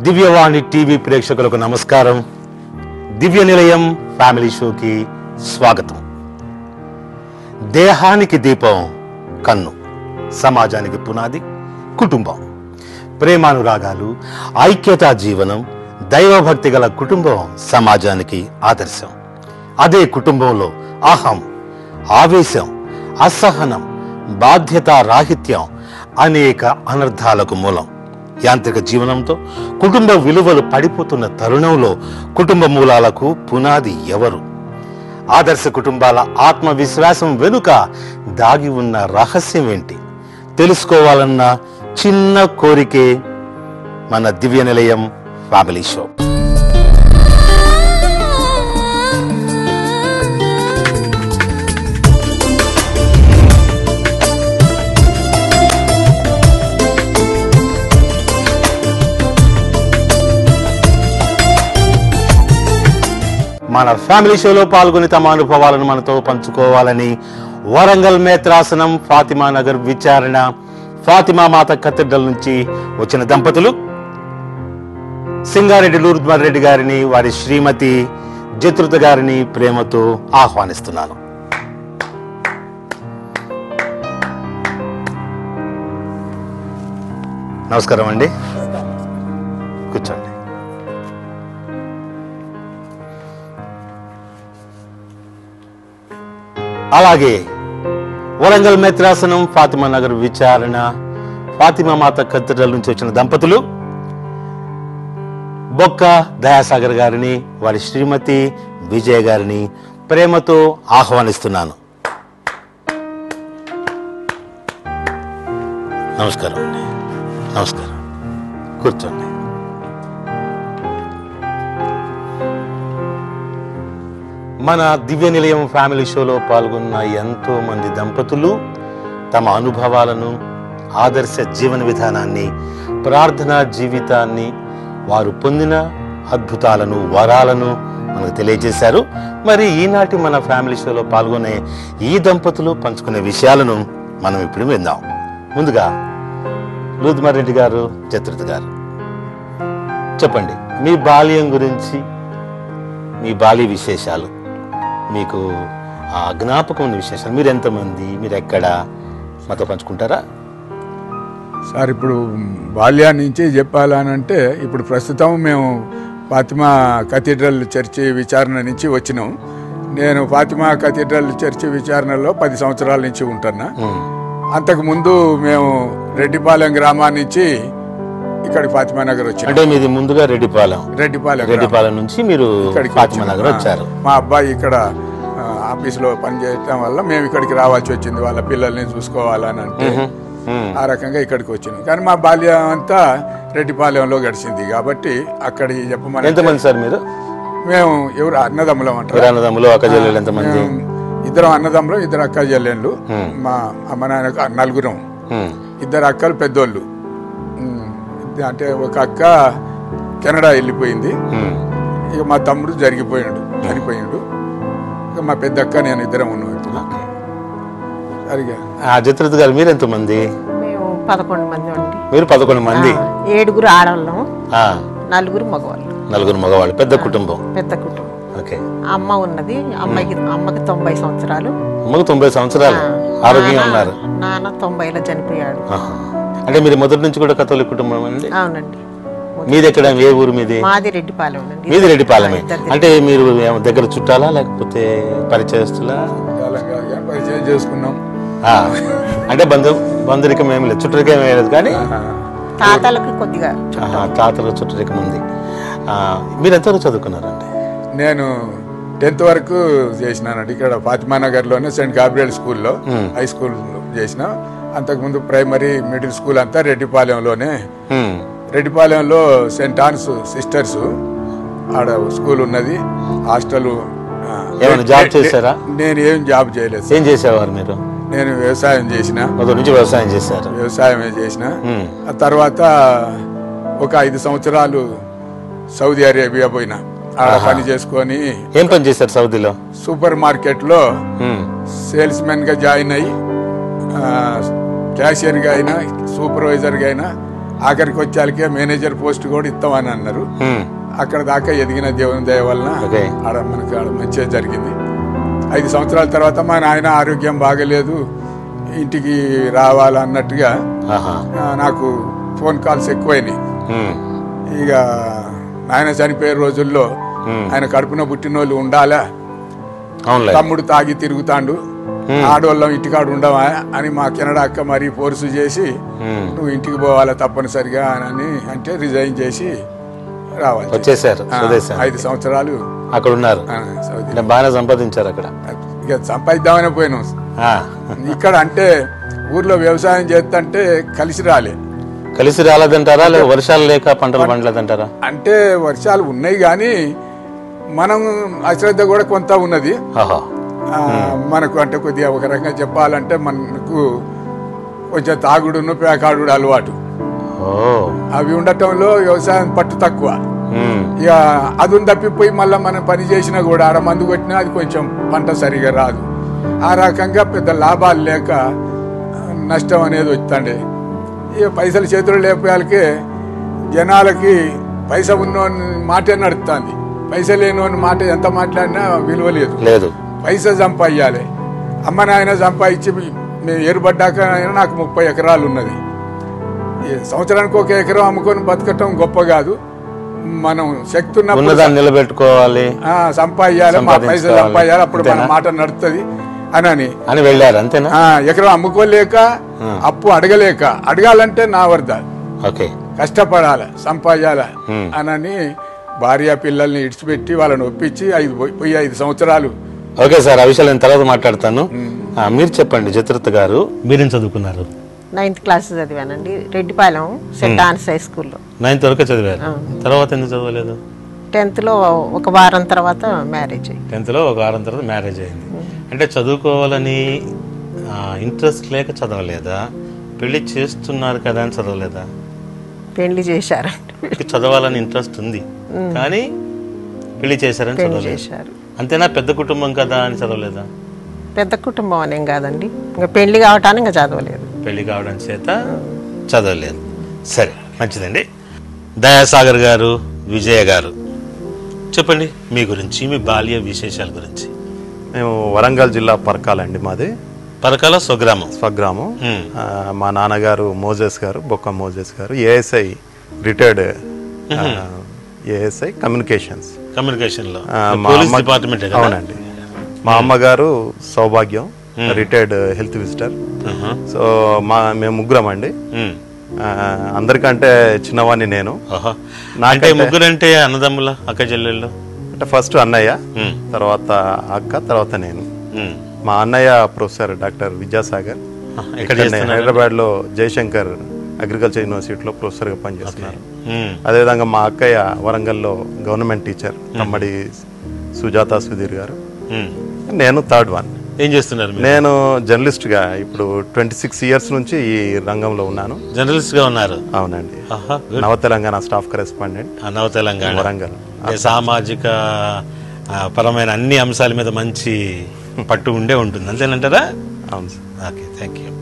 దివ్యవాణి TV ప్రేక్షకులకు నమస్కారం దివ్య నిలయం ఫ్యామిలీ షోకి స్వాగతం దేహానికి దీపం కన్ను సమాజానికి పునాది కుటుంబం ప్రేమానురాగాలు ఐక్యతా జీవనం దైవభక్తి గల కుటుంబం సమాజానికి ఆదర్శం అదే కుటుంబంలో అహం ఆవేశం అసహనం బాధ్యత రాహిత్యం అనేక అనర్థాలకు మూలం యాంత్రిక జీవనంతో కుటుంబ విలువలు పడిపోతున్న తరుణంలో కుటుంబ మూలాలకు పునాది ఎవరు ఆదర్శ కుటుంబాల ఆత్మవిశ్వాసం వెనుక దాగి ఉన్న రహస్యం ఏంటి తెలుసుకోవాలన్న చిన్న కోరికే మన దివ్య నిలయం ఫ్యామిలీ షో మన ఫ్యామిలీ షోలో పాల్గొని తమ అనుభవాలను మనతో పంచుకోవాలని వరంగల్ మేత్రాసనం ఫాతిమా నగర్ విచారణ ఫాతిమా మాత కత్తెడ్డల నుంచి వచ్చిన దంపతులు సింగారెడ్డి లూర్ద్మర్ రెడ్డి గారిని వారి శ్రీమతి జతృత గారిని ప్రేమతో ఆహ్వానిస్తున్నాను నమస్కారం అండి కూర్చోండి అలాగే వరంగల్ మేత్రాసనం ఫాతిమా నగర్ విచారణ ఫాతిమా మాత కత్తెడల నుంచి వచ్చిన దంపతులు బొక్క దయాసాగర్ గారిని వారి శ్రీమతి విజయ గారిని ప్రేమతో ఆహ్వానిస్తున్నాను నమస్కారం అండి నమస్కారం కూర్చోండి మన దివ్య నిలయం ఫ్యామిలీ షోలో పాల్గొన్న ఎంతో మంది దంపతులు తమ అనుభవాలను ఆదర్శ జీవన విధానాన్ని ప్రార్థనా జీవితాన్ని వారు పొందిన అద్భుతాలను వరాలను మనకు తెలియజేశారు మరి ఈనాటి మన ఫ్యామిలీ షోలో పాల్గొనే ఈ దంపతులు పంచుకునే విషయాలను మనం ఇప్పుడు విందాం ముందుగా లూత్మర్ రెడ్డి గారు చతుర్థ గారు చెప్పండి మీ బాల్యం గురించి మీ బాల్య విశేషాలు మీకు ఆ జ్ఞాపకం ఉన్న విశేషాలు మీరు ఎంతమంది మీరు ఎక్కడ మాతో పంచుకుంటారా సార్ ఇప్పుడు బాల్యాన్ని నుంచి చెప్పాలనంటే ఇప్పుడు ప్రస్తుతం మేము ఫాతిమా కథీడ్రల్ చర్చి విచారణ నుంచి వచ్చినాం నేను ఫాతిమా కథీడ్రల్ చర్చి విచారణలో పది సంవత్సరాల నుంచి ఉంటున్నా ఉమ్, అంతకుముందు మేము రెడ్డిపాలెం గ్రామం నుంచి ఇక్కడికి ఫాతిమా నగర్ వచ్చినాం అంటే మీది ముందుగా రెడ్డిపాలెం రెడ్డిపాలెం గ్రామం. రెడ్డిపాలెం నుంచి మీరు ఇక్కడికి ఫాతిమా వచ్చినాం. నగర్ వచ్చారు మా అబ్బాయి ఇక్కడ ఆ, ఆఫీసులో పనిచేయటం వల్ల మేము ఇక్కడికి రావాల్సి వచ్చింది వాళ్ళ పిల్లల్ని చూసుకోవాలని అంటే ఉమ్, ఆ రకంగా ఇక్కడికి వచ్చినాం కానీ మా బాల్యం అంతా రెడ్డిపాలెంలో గడిచింది కాబట్టి అక్కడి చెప్పమని ఎంతమంది సార్ మీరు మేము ఎవరు అన్నదమ్ములం అంటారు మీరు అన్నదమ్ములు అక్క చెల్లెలు ఎంతమంది మేము ఇద్దరం అన్నదమ్ములు ఇద్దరు అక్క చెల్లెళ్ళు ఉమ్, మా అమ్మ నాయన నలుగురం ఉమ్, ఇద్దరు అక్కలు పెద్దోళ్ళు ఉమ్, అంటే ఒక అక్క కెనడా వెళ్ళిపోయింది ఉమ్. ఇక మా తమ్ముడు జరిగిపోయాడు చనిపోయాడు ఇక మా పెద్ద అక్క నేను ఇద్దరం ఉన్నాం ఇప్పుడు ఓకే. సరిగా ఆ జత్రత్ గారు మీరు ఎంతమంది మేము పదకొండు మంది ఉండి మీరు పదకొండు మంది ఏడుగురు ఆడవాళ్ళం ఆ, నలుగురు మగవాళ్ళు నలుగురు మగవాళ్ళు పెద్ద కుటుంబం పెద్ద కుటుంబం ఓకే అమ్మ ఉన్నది అమ్మాయికి అమ్మకి తొంభై సంవత్సరాలు అమ్మకు తొంభై సంవత్సరాలు ఆరోగ్యంగా ఉన్నారు నాన్న తొంభైలో చనిపోయాడు ఆహా. అంటే మీరు మొదటి నుంచి కూడా కథోలిక్ కుటుంబం అండి అవునండి మీది ఎక్కడ ఏ ఊరు మీది మాది రెడ్డిపాలెం అండి మీది రెడ్డిపాలెమే ఇద్దరిది. అంటే మీరు ఏమో దగ్గర చుట్టాలా లేకపోతే పరిచయస్తులా కాలం కాదు కానీ పరిచయం చేసుకున్నాం ఆ, అంటే బంధు బంధురికం ఏమి లేదు చుట్టరికం ఏమి లేదు కానీ తాతలకి కొద్దిగా ఆహా, తాతల చుట్టరికం ఉంది ఆ, మీరు ఎంతవరకు చదువుకున్నారండి నేను టెన్త్ వరకు చేసినానండి ఇక్కడ ఫాతిమా నగర్లోనే సెయింట్ గాబ్రియల్ స్కూల్లో మ్మ్. హై స్కూల్ చేసిన అంతకుముందు ప్రైమరీ మిడిల్ స్కూల్ అంతా రెడ్డిపాలెంలోనే హ్మ్. రెడ్డిపాలెంలో సెయింట్ ఆన్స్ సిస్టర్స్ ఆడ స్కూల్ ఉన్నది హాస్టల్ ఆ, ఏమైనా జాబ్ చేశారా? నేను ఏం జాబ్ చేయలేదు ఏం చేసేవారు మీరు నేను వ్యవసాయం చేసిన మొదటి నుంచి వ్యవసాయం చేశారు వ్యవసాయమే చేసిన హ్మ్. ఆ తర్వాత ఒక ఐదు సంవత్సరాలు సౌదీ అరేబియా పోయినా ఆడ పని చేసుకొని ఏం పని చేశారు సౌదీలో సూపర్ మార్కెట్లో హ్మ్. సేల్స్ మెన్ గా జాయిన్ అయ్యి ఆ, క్యాషియర్గా అయినా సూపర్వైజర్గా అయినా ఆఖరికి వచ్చేకే మేనేజర్ పోస్ట్ కూడా ఇస్తామని అన్నారు ఉమ్, అక్కడ దాకా ఎదిగిన దేవుని దయ వలన ఓకే. ఆడ మనకు ఆడ మంచిగా జరిగింది ఐదు సంవత్సరాల తర్వాత మా నాయన ఆరోగ్యం బాగలేదు ఇంటికి రావాలన్నట్టుగా ఆహా ఆ, నాకు ఫోన్ కాల్స్ ఎక్కువైనాయి ఉమ్, ఇక నాయన చనిపోయే రోజుల్లో ఉమ్. ఆయన కడుపున పుట్టినోళ్ళు ఉండాలా అవునులే తమ్ముడు తాగి తిరుగుతాండు ఆడోళ్ళం ఇంటికాడు ఉండవా అని మా కెనడా అక్క మరీ ఫోర్సు చేసి ఉమ్, నువ్వు ఇంటికి పోవాలా తప్పనిసరిగా అని అంటే రిజైన్ చేసి రావాలి వచ్చేసారు ఆ, స్వదేశం ఐదు సంవత్సరాలు అక్కడ ఉన్నారు ఆ, సౌదీ అంటే బాగానే సంపాదించారు అక్కడ ఇక సంపాదిద్దామని పోయినాం ఆ, ఇక్కడ అంటే ఊర్లో వ్యవసాయం చేస్తుంటే కలిసి రాలే కలిసి రాలేదంటారా లేదా వర్షాలు లేక పంటలు పండలేదంటారా అంటే వర్షాలు ఉన్నాయి కానీ మనం అశ్రద్ధ కూడా కొంత ఉన్నది ఆహా ఆ, మనకు అంటే కొద్దిగా ఒక రకంగా చెప్పాలంటే మనకు కొంచెం తాగుడును పేకాడు అలవాటు ఓ అవి ఉండటంలో వ్యవసాయం పట్టు తక్కువ ఉమ్, ఇక అదును తప్పిపోయి మళ్ళీ మనం పని చేసినా కూడా ఆడ మందు కొట్టినా అది కొంచెం పంట సరిగా రాదు ఆ రకంగా పెద్ద లాభాలు లేక ఆ, నష్టం అనేది వస్తుండే ఇక పైసలు చేతులు లేకపోయాలకే జనాలకి పైస ఉన్నోని మాటే నడుస్తుంది పైస లేనోని మాట ఎంత మాట్లాడినా విలువ లేదు లేదు పైసా సంపాదించాలి అమ్మ నాయన సంపాదించి మేము ఏరుపడ్డాక అయినా నాకు ముప్పై ఎకరాలు ఉన్నది ఈ సంవత్సరానికి ఒక ఎకరం అమ్ముకొని బతకటం గొప్ప కాదు మనం శక్తి ఉన్నప్పుడు ఉన్నదాన్ని నిలబెట్టుకోవాలి ఆ, సంపాదించాలి మా పైసలు సంపాదించుకోవాలి. సంపాదించాలి అప్పుడు మన అంతేనా? మాట నడుస్తుంది అని అని అని వెళ్ళారు అంతేనా ఆ, ఎకరం అమ్ముకోలేక అప్పు అడగలేక అడగాలంటే నా వద్ద ఓకే కష్టపడాలి సంపాదించాలి Hmm. అనని భార్య పిల్లల్ని ఇడిచిపెట్టి వాళ్ళని ఒప్పించి ఐదు పోయి- పోయి ఐదు సంవత్సరాలు ఓకే సార్ ఆ విషయాలు నేను తర్వాత మాట్లాడతాను ఆ, మీరు చెప్పండి చిత్రత గారు మీరేం చదువుకున్నారు నైన్త్ క్లాస్ చదివానండి రెడ్డిపాలెం సెంట్ ఆన్స్ హై స్కూల్లో నైన్త్ వరకు చదివారు తర్వాత ఎందుకు చదవలేదు టెన్త్లో ఒక వారం తర్వాత మ్యారేజ్ అయ్యింది టెన్త్లో ఒక వారం తర్వాత మ్యారేజ్ అయింది అంటే చదువుకోవాలని ఇంట్రెస్ట్ లేక చదవలేదా పెళ్లి చేస్తున్నారు కదా అని చదవలేదా పెళ్లి చేశారండి మీకు చదవాలని ఇంట్రెస్ట్ ఉంది కానీ పెళ్లి చేశారని పెళ్లి చదవలేదు చేశారు అంతేనా పెద్ద కుటుంబం కదా అని చదవలేదా పెద్ద కుటుంబం అనేం కాదండి ఇంకా పెళ్లి కావటానికి ఇంకా చదవలేదు పెళ్లి కావడం చేత చదవలేదు సరే మంచిదండి దయాసాగర్ గారు విజయ గారు చెప్పండి మీ గురించి మీ బాల్య విశేషాల గురించి మేము వరంగల్ జిల్లా పరకాలండి మాది పరకాల స్వగ్రామం స్వగ్రామం మ్మ్. ఆ, మా నాన్నగారు మోజెస్ గారు Bokka Moses garu ASI retired ASI communications communication లో ఆ, మా పోలీస్ అమ్మ- డిపార్ట్మెంట్ అవునండి మా అమ్మగారు సౌభాగ్యం రిటైర్డ్ హెల్త్ విజిటర్ సో మా మేము ముగ్గురం అండి ఆ, అందరికంటే చిన్నవాడిని నేను అంటే ముగ్గురు అంటే అన్నదమ్ముల అక్క చెల్లెళ్ళు అంటే ఫస్ట్ అన్నయ్య మ్మ్. తర్వాత అక్క తర్వాత నేను మ్మ్. మా అన్నయ్య ప్రొఫెసర్ డాక్టర్ విద్యాసాగర్ ఆ, ఎక్కడ ఇక్కడ చేస్తున్నారు? హైదరాబాద్ లో జయశంకర్ అగ్రికల్చర్ యూనివర్సిటీలో ప్రొఫెసర్ గా పనిచేస్తున్నారు మ్మ్. అదేవిధంగా మా అక్కయ్య వరంగల్లో గవర్నమెంట్ టీచర్ కమ్మడి సుజాత సుధీర్ గారు మ్మ్. నేను థర్డ్ వన్ ఏం చేస్తున్నారు మీరు నేను జర్నలిస్ట్ గా ఇప్పుడు ట్వంటీ సిక్స్ ఇయర్స్ నుంచి ఈ రంగంలో ఉన్నాను జర్నలిస్ట్ గా ఉన్నారు అవునండి ఆహా, good. నవ తెలంగాణ స్టాఫ్ కరెస్పాండెంట్ ఆ, నవ తెలంగాణ వరంగల్ అంటే సామాజిక ఆ, పరమైన అన్ని అంశాల మీద మంచి పట్టు ఉండే ఉంటుంది అంతేనంటారా అవును సార్ ఓకే థ్యాంక్ యూ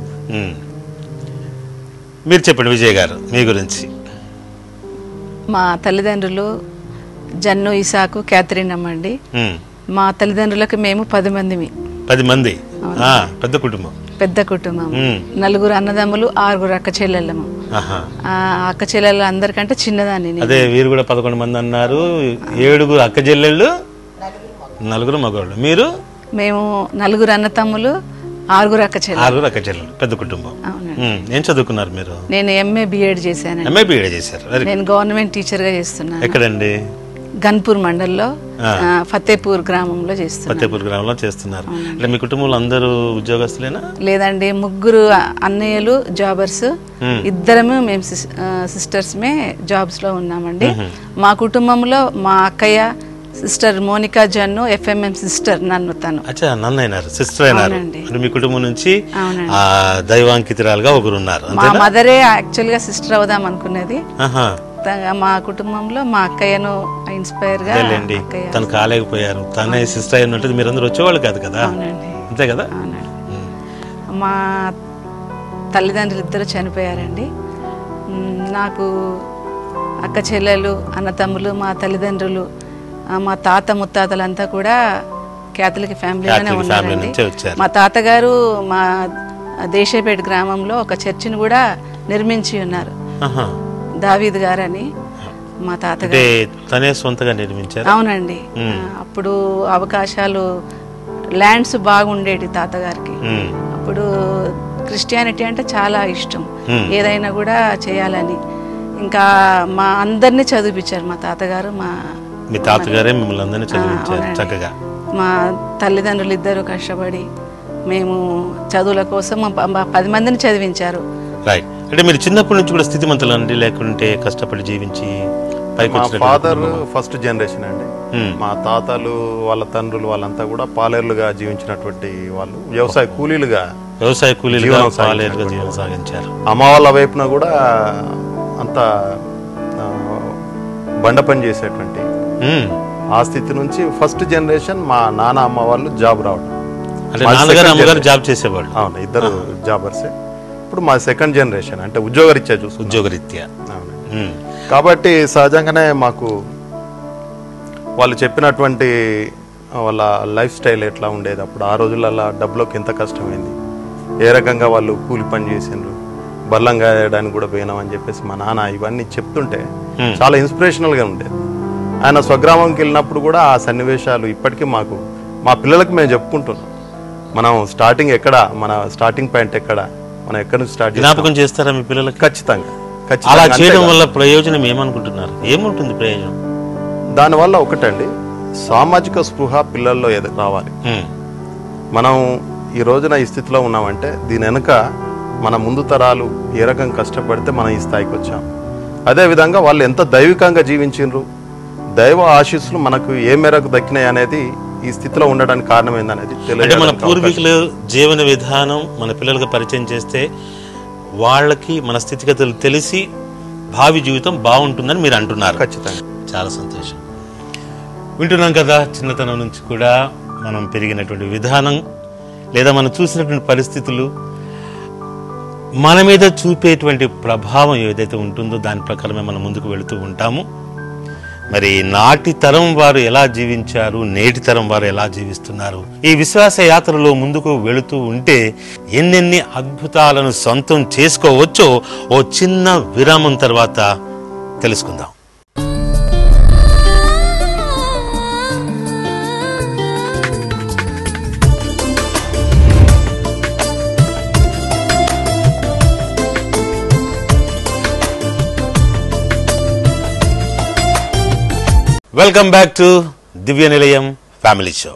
మీరు చెప్పండి విజయ్ గారు మీ గురించి మా తల్లిదండ్రులు జన్ను ఇసాకు క్యాథరిన్ అమ్మండి మ్మ్. మా తల్లిదండ్రులకు మేము పది మందిమి పది మంది ఆ, పెద్ద కుటుంబం పెద్ద కుటుంబం మ్మ్. నలుగురు అన్నదమ్ములు ఆరుగురు అక్క చెల్లెళ్ళము ఆహా. ఆ అక్క చెల్లెళ్ళ అందరికంటే చిన్నదాన్ని నేను అదే వీరు కూడా పదకొండు మంది అన్నారు ఏడుగురు అక్క చెల్లెళ్ళు నలుగురు మగవాళ్ళు మీరు మేము నలుగురు అన్న తమ్ములు ఆరుగురు అక్క చెల్లెలు ఆరుగురు అక్క చెల్లెళ్ళు పెద్ద కుటుంబం అవునండి మ్మ్. ఏం చదువుకున్నారు మీరు నేను ఎంఏ బిఎడ్ చేశానండి ఎంఏ బీఏ చేశారు వెరీ నేను గవర్నమెంట్ టీచర్గా చేస్తున్నాను ఎక్కడండి గన్పూర్ మండల్లో ఆ. ఆ, ఫతేపూర్ గ్రామంలో చేస్తున్నాను ఫతేపూర్ గ్రామంలో చేస్తున్నారు అంటే మీ కుటుంబంలో అందరూ ఉద్యోగస్తులేనా లేదండి ముగ్గురు అన్నయ్యలు జాబర్స్ ఇద్దరము మేము సిస్టర్స్మే జాబ్స్ లో ఉన్నామండి మా కుటుంబంలో మా అక్కయ్య sister Monica Jannu FMM sister నన్ను తను అచ్చా నన్ను అయినారు సిస్టర్ అయినారు అవునండి. అంటే మీ కుటుంబం నుంచి అవునండి. ఆ దైవాంకితురాలుగా ఒకరు ఉన్నారు మా అంతేనా మదరే యాక్చువల్ గా సిస్టర్ అవుదాం అనుకునేది ఆహా త- మా కుటుంబంలో మా అక్కయ్యను ఇన్స్పైర్ గా అదేలేండి అక్కయ్య తను కాలేకపోయారు తనే సిస్టర్ అయినట్టు మీరందరూ వచ్చేవాళ్ళు కాదు కదా అవునండి అంతే కదా అవునండి మా తల్లిదండ్రులు ఇద్దరు చనిపోయారండి మ్, నాకు అక్క చెల్లెలు అన్నతమ్ములు మా తల్లిదండ్రులు ఆ, మా తాత ముత్తాతలంతా కూడా క్యాథలిక్ ఫ్యామిలీలోనే Catholic family ఉన్నారండి నుంచే వచ్చారు. మా తాతగారు మా దేశపేట గ్రామంలో ఒక చర్చిని కూడా నిర్మించి ఉన్నారు ఆహా. దావీద్ గారని మా తాతగారు అంటే తనే సొంతగా నిర్మించారు అవునండి ఆ, అప్పుడు అవకాశాలు ల్యాండ్స్ బాగుండేటి తాతగారికి మ్మ్. అప్పుడు క్రిస్టియానిటీ అంటే చాలా ఇష్టం ఏదైనా కూడా చేయాలని ఇంకా మా అందరినీ చదివించారు మా తాతగారు మా మీ తాతగారే మిమ్మల్ని అందరినీ చదివించారు అవునండి. చక్కగా మా తల్లిదండ్రులు ఇద్దరు కష్టపడి మేము చదువుల కోసం మా ప- మా పది మందిని చదివించారు రైట్ అంటే మీరు చిన్నప్పటి నుంచి కూడా స్థితిమంతులు అండి లేకుంటే కష్టపడి జీవించి పైకి మా వచ్చినటువంటి ఫాదర్ కుటుంబమా? ఫస్ట్ జనరేషన్ అండి మ్మ్. మా తాతలు వాళ్ళ తండ్రులు వాళ్ళంతా కూడా పాలేర్లుగా జీవించినటువంటి వాళ్ళు వ్యవసాయ కూలీలుగా వ్యవసాయ కూలీలుగా జీవనం పాలేరుగా సాగించినటువంటి జీవనం సాగించారు అమ్మ వాళ్ళ వైపున కూడా అంత ఆ, బండ పని చేసేటువంటి మ్మ్. ఆ స్థితి నుంచి ఫస్ట్ జనరేషన్ మా నాన్న అమ్మ వాళ్ళు జాబ్ రావడం అంటే మా నాన్నగారు second అమ్మగారు generation. జాబ్ చేసేవాళ్ళు అవును ఇద్దరు జాబర్సే ఇప్పుడు మా సెకండ్ జనరేషన్ అంటే ఉద్యోగరీత్యా చూసుకుంటాం ఉద్యోగరీత్యా అవును. మ్మ్. కాబట్టి సహజంగానే మాకు వాళ్ళు చెప్పినటువంటి వాళ్ళ లైఫ్ స్టైల్ ఎట్లా ఉండేది అప్పుడు ఆ రోజులలో డబ్బులోకి ఎంత కష్టమైంది ఏ రకంగా వాళ్ళు కూలి పని చేసిండ్రు బల్లం గాయడానికి కూడా పోయినాం అని చెప్పేసి మా నాన్న ఇవన్నీ చెప్తుంటే చాలా ఇన్స్పిరేషనల్గా ఉండేది ఆయన స్వగ్రామంకి వెళ్ళినప్పుడు కూడా ఆ సన్నివేశాలు ఇప్పటికీ మాకు మా పిల్లలకు మేము చెప్పుకుంటున్నాం మనం స్టార్టింగ్ ఎక్కడ మన స్టార్టింగ్ పాయింట్ ఎక్కడ మనం ఎక్కడి నుంచి స్టార్ట్ చేస్తాం జ్ఞాపకం చేస్తారా మీ పిల్లలకి ఖచ్చితంగా అలా ఖచ్చితంగా చేయడం అంతేగా. వల్ల ప్రయోజనం ఏమనుకుంటున్నారు ఏముంటుంది ప్రయోజనం దానివల్ల ఒకటండి సామాజిక స్పృహ పిల్లల్లో ఎద- రావాలి మ్మ్. మనం ఈ రోజున ఈ స్థితిలో ఉన్నామంటే దీని వెనుక మన ముందు తరాలు ఏ రకంగా కష్టపడితే మనం ఈ స్థాయికి వచ్చాం అదేవిధంగా వాళ్ళు ఎంత దైవికంగా జీవించిండ్రు దైవ ఆశీస్సులు మనకు ఏ మేరకు దక్కినాయి అనేది ఈ స్థితిలో ఉండడానికి కారణం ఏందనేది అంటే మన తెలియజేయడానికి అవకాశం. పూర్వీకుల జీవన విధానం మన పిల్లలకు పరిచయం చేస్తే వాళ్ళకి మన స్థితిగతులు తెలిసి భావి జీవితం బాగుంటుందని మీరు అంటున్నారు ఖచ్చితంగా చాలా సంతోషం వింటున్నాం కదా చిన్నతనం నుంచి కూడా మనం పెరిగినటువంటి విధానం లేదా మనం చూసినటువంటి పరిస్థితులు మన మీద చూపేటువంటి ప్రభావం ఏదైతే ఉంటుందో దాని ప్రకారమే మనం ముందుకు వెళుతూ ఉంటాము మరి నాటి తరం వారు ఎలా జీవించారు నేటి తరం వారు ఎలా జీవిస్తున్నారు ఈ విశ్వాస యాత్రలో ముందుకు వెళుతూ ఉంటే ఎన్నెన్ని అద్భుతాలను సొంతం చేసుకోవచ్చో ఓ చిన్న విరామం తర్వాత తెలుసుకుందాం వెల్కమ్ బ్యాక్ టు దివ్య నిలయం ఫ్యామిలీ షో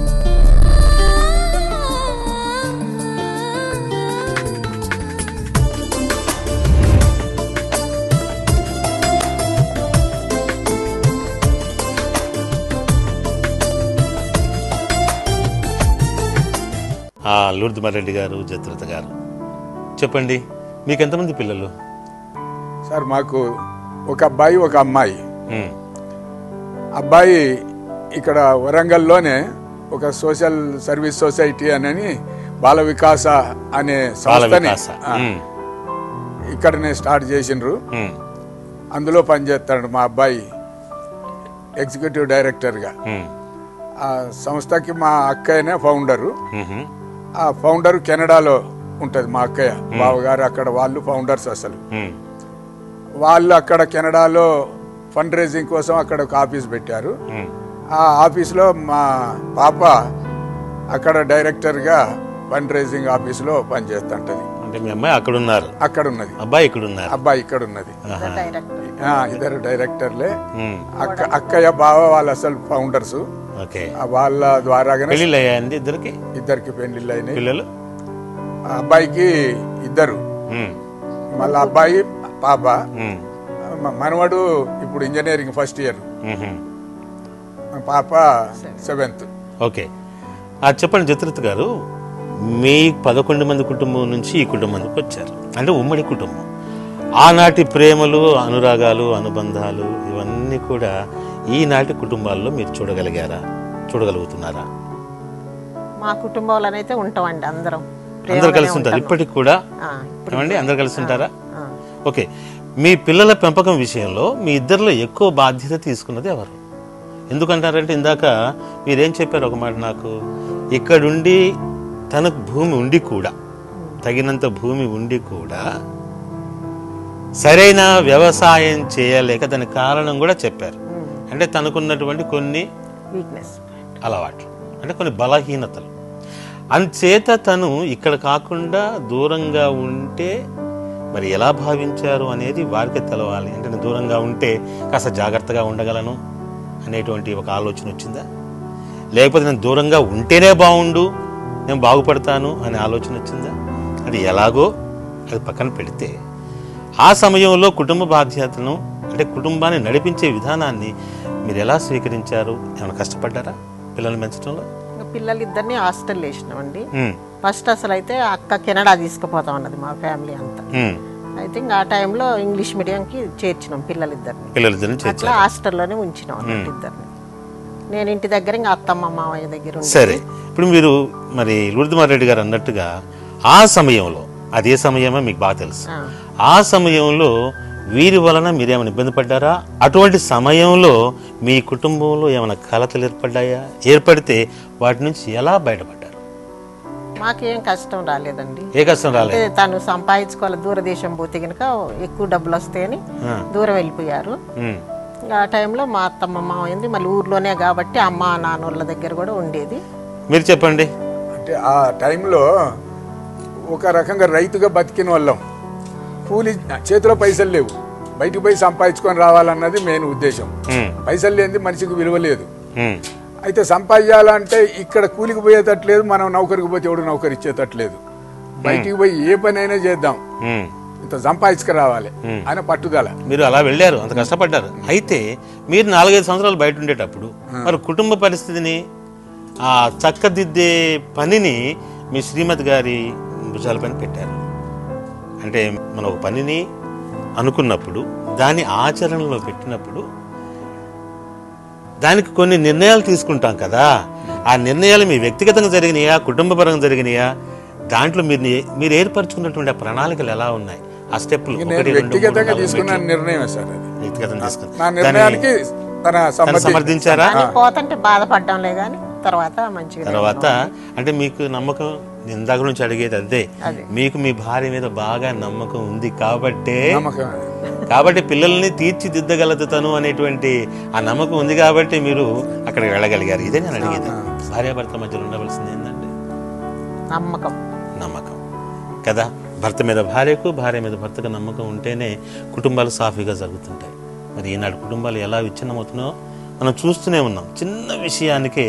ఆ, లూర్దుమారెడ్డి గారు జత్రత గారు చెప్పండి మీకు ఎంతమంది పిల్లలు సార్ మాకు ఒక అబ్బాయి ఒక అమ్మాయి ఉమ్, అబ్బాయి ఇక్కడ వరంగల్లోనే ఒక సోషల్ సర్వీస్ సొసైటీ అని బాల వికాస అనే బాల సంస్థని వికాస ఆ, ఉమ్, ఇక్కడనే స్టార్ట్ చేసిండ్రు ఉమ్, అందులో పనిచేస్తాడు మా అబ్బాయి ఎగ్జిక్యూటివ్ డైరెక్టర్గా ఉమ్, ఆ సంస్థకి మా అక్కయ్యనే ఫౌండరు ఉమ్, ఆ ఫౌండర్ కెనడాలో ఉంటుంది మా అక్కయ్య బావగారు అక్కడ వాళ్ళు ఫౌండర్స్ అసలు ఉమ్, వాళ్ళు అక్కడ కెనడాలో ఫండ్ రైజింగ్ కోసం అక్కడ ఒక ఆఫీస్ పెట్టారు ఉమ్. ఆ ఆఫీస్లో మా పాప అక్కడ డైరెక్టర్గా ఫండ్ రైజింగ్ ఆఫీస్లో పనిచేస్తుంటది అంటే మీ అమ్మాయి అక్కడ ఉన్నారు అక్కడ ఉన్నది అబ్బాయి ఇక్కడ ఉన్నారు అబ్బాయి ఇక్కడ ఉన్నది డైరెక్టర్ ఆ, ఇద్దరు డైరెక్టర్లే ఉమ్, అక్క అక్కయ్య బావ వాళ్ళు అసలు ఫౌండర్స్ ఓకే వాళ్ళ ద్వారాగానే పెళ్ళిళ్ళు అయ్యాయండి ఇద్దరికి ఇద్దరికి పెళ్లిళ్ళు అయినాయి పిల్లలు ఆ అబ్బాయికి ఇద్దరు ఉమ్, మళ్ళీ అబ్బాయి పాప ఉమ్, మ- మనవడు ఇప్పుడు ఇంజనీరింగ్ ఫస్ట్ ఇయర్ ఉమ్. పాప సెవెంత్ ఓకే ఆ చెప్పండి జత్రత్ గారు మీ పదకొండు మంది కుటుంబం నుంచి ఈ కుటుంబానికి వచ్చారు అంటే ఉమ్మడి కుటుంబం ఆనాటి ప్రేమలు అనురాగాలు అనుబంధాలు ఇవన్నీ కూడా ఈనాటి కుటుంబాల్లో మీరు చూడగలిగారా చూడగలుగుతున్నారా మా కుటుంబంలోనైతే ఉంటామండి అందరం అందరు ప్రేమగానే కలిసి ఉంటారు ఉంటాము. ఇప్పటికి కూడా ఆ, ఇప్పుడు ఏమండి అందరు కలిసి ఉంటారా ఆ. ఓకే మీ పిల్లల పెంపకం విషయంలో మీ ఇద్దరిలో ఎక్కువ బాధ్యత తీసుకున్నది ఎవరు ఎందుకంటారంటే ఇందాక మీరేం చెప్పారు ఒక మాట నాకు ఇక్కడుండి తనకు భూమి ఉండి కూడా తగినంత భూమి ఉండి కూడా సరైన వ్యవసాయం చేయలేక దానికి కారణం కూడా చెప్పారు అంటే తనకున్నటువంటి కొన్ని వీక్నెస్ అలవాట్లు అంటే కొన్ని బలహీనతలు అంచేత తను ఇక్కడ కాకుండా దూరంగా ఉంటే మరి ఎలా భావించారు అనేది వారికే తెలవాలి అంటే నేను దూరంగా ఉంటే కాస్త జాగ్రత్తగా ఉండగలను అనేటువంటి ఒక ఆలోచన వచ్చిందా లేకపోతే నేను దూరంగా ఉంటేనే బాగుండు నేను బాగుపడతాను అనే ఆలోచన వచ్చిందా అది ఎలాగో అది పక్కన పెడితే ఆ సమయంలో కుటుంబ బాధ్యతను అంటే కుటుంబాన్ని నడిపించే విధానాన్ని మీరు ఎలా స్వీకరించారు ఏమైనా కష్టపడ్డారా పిల్లల్ని పెంచడంలో ఇంకా పిల్లలు ఇద్దరిని హాస్టల్ వేసినామండి ఉమ్, ఫస్ట్ అసలు అయితే అక్క కెనడా తీసుకుపోతాం అన్నది మా ఫ్యామిలీ అంతా ఉమ్. అయితే ఇంకా ఆ టైంలో ఇంగ్లీష్ మీడియంకి చేర్చినాం పిల్లలిద్దరిని పిల్లలిద్దరిని అట్లా చేర్చారు హాస్టల్లోనే ఉంచినాం అన్నట్టు ఇద్దరిని నేను ఇంటి దగ్గర ఇంకా అత్తమ్మ మామయ్య దగ్గర ఉండి సరే ఇప్పుడు మీరు మరి రెడ్డి గారు అన్నట్టుగా ఆ సమయంలో అదే సమయమే మీకు బాగా తెలుసు ఆ. ఆ సమయంలో వీరి వలన మీరేమైనా ఇబ్బంది పడ్డారా అటువంటి సమయంలో మీ కుటుంబంలో ఏమైనా కలతలు ఏర్పడ్డాయా ఏర్పడితే వాటి నుంచి ఎలా బయటపడ్డారు మాకేం కష్టం రాలేదండి ఏ కష్టం అంటే రాలేదు తను సంపాదించుకోవాలి దూరదేశం పోతే కనుక ఎక్కువ డబ్బులు వస్తాయని ఆ. దూరం వెళ్ళిపోయారు ఉమ్, ఇంకా ఆ టైంలో మా అత్తమ్మ మామయ్యంది మళ్ళీ ఊర్లోనే కాబట్టి అమ్మ నాన్న వాళ్ళ దగ్గర కూడా ఉండేది మీరు చెప్పండి అంటే ఆ టైంలో ఒక రకంగా రైతుగా బతికిన వాళ్ళం కూలి చేతిలో పైసలు లేవు బయటికి పోయి సంపాదించుకొని రావాలన్నది మెయిన్ ఉద్దేశం ఉమ్, పైసలు లేనిది మనిషికి విలువ లేదు ఉమ్, అయితే సంపాదించాలంటే ఇక్కడ కూలికి పోయేటట్లేదు మనం నౌకరికి పోతే ఎవడు నౌకరు ఇచ్చేటట్లేదు బయటికి పోయి ఏ పని అయినా చేద్దాం ఉమ్. ఇంత సంపాదించుకు రావాలి అని పట్టుదల మీరు అలా వెళ్ళారు అంత కష్టపడ్డారు అయితే మీరు నాలుగైదు సంవత్సరాలు బయట ఉండేటప్పుడు మరి కుటుంబ పరిస్థితిని ఆ చక్కదిద్దే పనిని మీ శ్రీమతి గారి భుజాలపైన పెట్టారు అంటే మనం ఒక పనిని అనుకున్నప్పుడు దాన్ని ఆచరణలో పెట్టినప్పుడు దానికి కొన్ని నిర్ణయాలు తీసుకుంటాం కదా ఆ నిర్ణయాలు మీ వ్యక్తిగతంగా జరిగినాయా కుటుంబపరంగా జరిగినాయా దాంట్లో మీరు మీరు ఏర్పరచుకున్నటువంటి ఆ ప్రణాళికలు ఎలా ఉన్నాయి ఆ స్టెప్లు నేను ఒకటి, రెండు, మూడు, వ్యక్తిగతంగా నాలుగు తీసుకున్న మెట్లు. నిర్ణయం సార్ అది వ్యక్తిగతంగా నా తీసుకున్నారు నిర్ణయానికి తన దాన్ని సమ్మతి సమర్థించారా కానీ పోతంటే బాధపడ్డంలే కానీ తర్వాత మంచిగా తర్వాత అంటే మీకు నమ్మకం నేను ఇందాక నుంచి అడిగేది అదే మీకు మీ భార్య మీద బాగా నమ్మకం ఉంది కాబట్టే నమ్మకం కాబట్టి పిల్లల్ని తీర్చిదిద్దగలదు తను అనేటువంటి ఆ నమ్మకం ఉంది కాబట్టి మీరు అక్కడికి వెళ్ళగలిగారు ఇదే నేను అడిగేది భార్యాభర్త మధ్యలో ఉండవలసింది ఏంటంటే నమ్మకం నమ్మకం కదా భర్త మీద భార్యకు భార్య మీద భర్తకు నమ్మకం ఉంటేనే కుటుంబాలు సాఫీగా జరుగుతుంటాయి మరి ఈనాడు కుటుంబాలు ఎలా విచ్ఛిన్నమవుతున్నాయో మనం చూస్తూనే ఉన్నాం చిన్న విషయానికే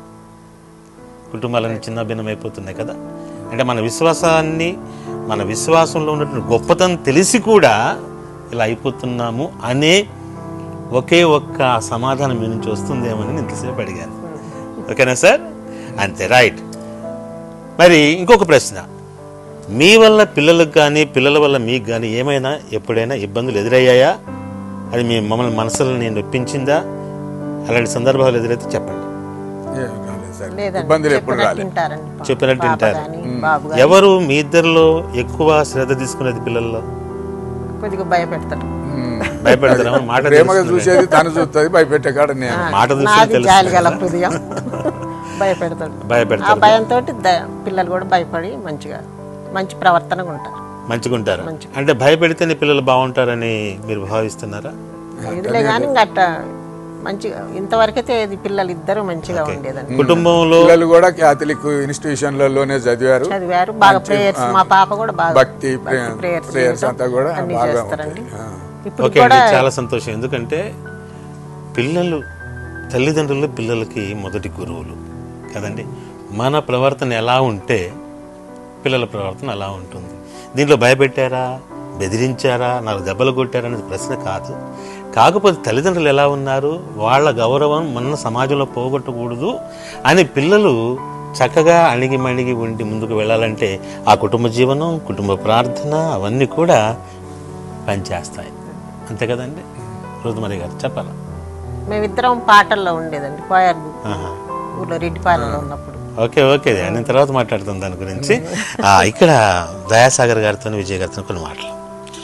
కుటుంబాలన్నీ చిన్న భిన్నమైపోతున్నాయి కదా అంటే మన విశ్వాసాన్ని మన విశ్వాసంలో ఉన్నటువంటి గొప్పతనం తెలిసి కూడా ఇలా అయిపోతున్నాము అనే ఒకే ఒక్క సమాధానం మీ నుంచి వస్తుందేమని నేను ఇంతసేపు అడిగాను ఓకేనా సార్ అంతే రైట్ మరి ఇంకొక ప్రశ్న మీ వల్ల పిల్లలకు కానీ పిల్లల వల్ల మీకు కానీ ఏమైనా ఎప్పుడైనా ఇబ్బందులు ఎదురయ్యాయా అది మీ మమ్మల్ని మనసులో నేను నొప్పించిందా అలాంటి సందర్భాలు ఎదురైతే చెప్పండి ఏం కాలేదు సార్ లేదండి ఇబ్బందులు ఎప్పుడు చెప్పినట్టు రాలేదు వింటారండి పాపం. చెప్పినట్టు పాప వింటారు. గాని, బాబు గాని ఎవరు మీ ఇద్దరిలో ఎక్కువ శ్రద్ధ తీసుకునేది పిల్లల్లో కొద్దిగా భయపెడతాడు ఉమ్. భయపెడతారా మాట ప్రేమగా తెలుస్తుంది. చూసేది తను చూస్తుంది భయపెట్టే కాడ నేను మాట చూస్తే నాది తెలుస్తుంది. జాలి గల హృదయం భయపెడతాడు ఆ భయపెడతారు భయంతో పిల్లలు కూడా భయపడి మంచిగా మంచి ప్రవర్తనగా ఉంటారు మంచిగా ఉంటారు అంటే భయపెడితేనే పిల్లలు బాగుంటారని మీరు భావిస్తున్నారా ఇదిలే కానీ ఇంకా అట్ట మంచిగా ఇంతవరకైతే ఇది పిల్లలు ఇద్దరు మంచిగా ఉండేదండి కుటుంబంలో పిల్లలు కూడా క్యాథలిక్ ఇన్స్టిట్యూషన్లలోనే చదివారు చదివారు బాగా ప్రేయర్స్ మా పాప కూడా బాగా భక్తి ప్రేయర్స్ ప్రేయర్స్ అంతా కూడా అన్ని బాగా చేస్తారండి ఉంటాయి. ఆ. ఇప్పుడు ఓకే అండి చాలా సంతోషం ఎందుకంటే పిల్లలు తల్లిదండ్రులు పిల్లలకి మొదటి గురువులు కదండి మన ప్రవర్తన ఎలా ఉంటే పిల్లల ప్రవర్తన అలా ఉంటుంది దీంట్లో భయపెట్టారా బెదిరించారా నాలుగు దెబ్బలు కొట్టారా అనేది ప్రశ్న కాదు కాకపోతే తల్లిదండ్రులు ఎలా ఉన్నారు వాళ్ళ గౌరవం మన సమాజంలో పోగొట్టకూడదు అని పిల్లలు చక్కగా అణిగి మణిగి ఉండి ముందుకు వెళ్ళాలంటే ఆ కుటుంబ జీవనం కుటుంబ ప్రార్థన అవన్నీ కూడా పనిచేస్తాయి అంతే కదండి రుదుమరి గారు చెప్పాలా మేమిద్దరం పాటల్లో ఉండేదండి కోయర్ ఆహా. ఊర్లో రెడ్డిపాలెంలో ఉన్నప్పుడు ఓకే ఓకే నేను తర్వాత మాట్లాడుతాను దాని గురించి ఆ, ఇక్కడ దయాసాగర్ గారితో విజయ్ గారితో కొన్ని మాటలు